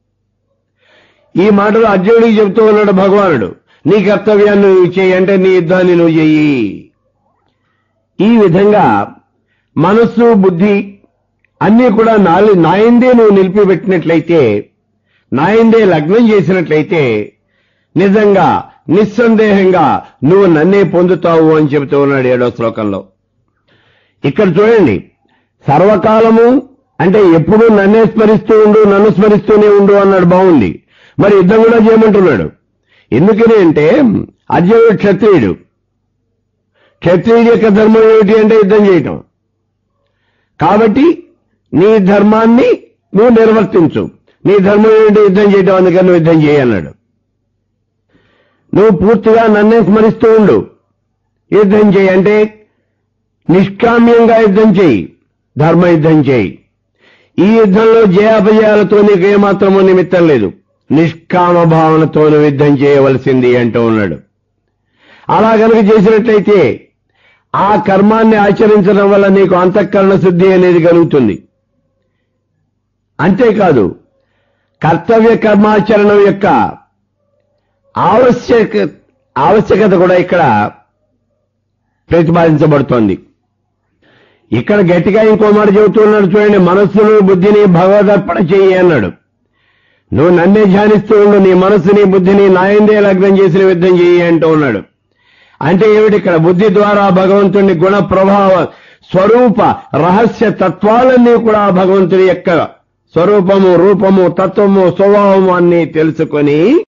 ఈ మాటలు అర్జునుడికి చెబుతూ ఉన్నాడు భగవానుడు నీ కర్తవ్యాన్ని నువ్వు చేయి అంటే నీ యుద్ధాన్ని నువ్వు చెయ్యి ఈ విధంగా మనస్సు బుద్ధి అన్నీ కూడా నాలి నాయందే నువ్వు నిలిపిపెట్టినట్లయితే నాయందే లగ్నం చేసినట్లయితే నిజంగా నిస్సందేహంగా నువ్వు నన్నే పొందుతావు అని చెబుతూ ఉన్నాడు ఏడో శ్లోకంలో ఇక్కడ చూడండి సర్వకాలము అంటే ఎప్పుడూ నన్నే స్మరిస్తూ ఉండు నన్ను స్మరిస్తూనే ఉండు అన్నాడు బాగుంది మరి యుద్ధం కూడా చేయమంటున్నాడు ఎందుకని అంటే అర్జునుడు క్షత్రియుడు క్షత్రియుడి యొక్క ధర్మం ఏమిటి అంటే యుద్ధం చేయటం కాబట్టి నీ ధర్మాన్ని నువ్వు నిర్వర్తించు నీ ధర్మం ఏమిటి యుద్ధం చేయటం అందుకని నువ్వు యుద్ధం చేయన్నాడు నువ్వు పూర్తిగా నన్నే స్మరిస్తూ ఉండు యుద్ధం చేయి అంటే నిష్కామ్యంగా యుద్ధం చేయి ధర్మ యుద్ధం చేయి ఈ యుద్ధంలో జయాపజయాలతో నీకు ఏమాత్రమూ నిమిత్తం లేదు నిష్కామ భావనతో నువ్వు యుద్ధం చేయవలసింది అంటూ ఉన్నాడు అలా కనుక చేసినట్లయితే ఆ కర్మాన్ని ఆచరించడం వల్ల నీకు అంతఃకరణ శుద్ధి అనేది కలుగుతుంది అంతేకాదు కర్తవ్య కర్మాచరణం యొక్క ఆవశ్యక ఆవశ్యకత కూడా ఇక్కడ ప్రతిపాదించబడుతోంది ఇక్కడ గట్టిగా ఇంకో మాట చెబుతున్నాడు చూడండి మనస్సును బుద్ధిని భగవదర్పణ చెయ్యి అన్నాడు నువ్వు నన్నే ధ్యానిస్తూ ఉండు నీ మనస్సుని బుద్ధిని నాయందే లగ్నం చేసిన యుద్ధం చెయ్యి అంటూ ఉన్నాడు అంటే ఏమిటి ఇక్కడ బుద్ధి ద్వారా భగవంతుని గుణ ప్రభావ స్వరూప రహస్య తత్వాలన్నీ కూడా భగవంతుని యొక్క స్వరూపము రూపము తత్వము స్వభావము అన్ని తెలుసుకొని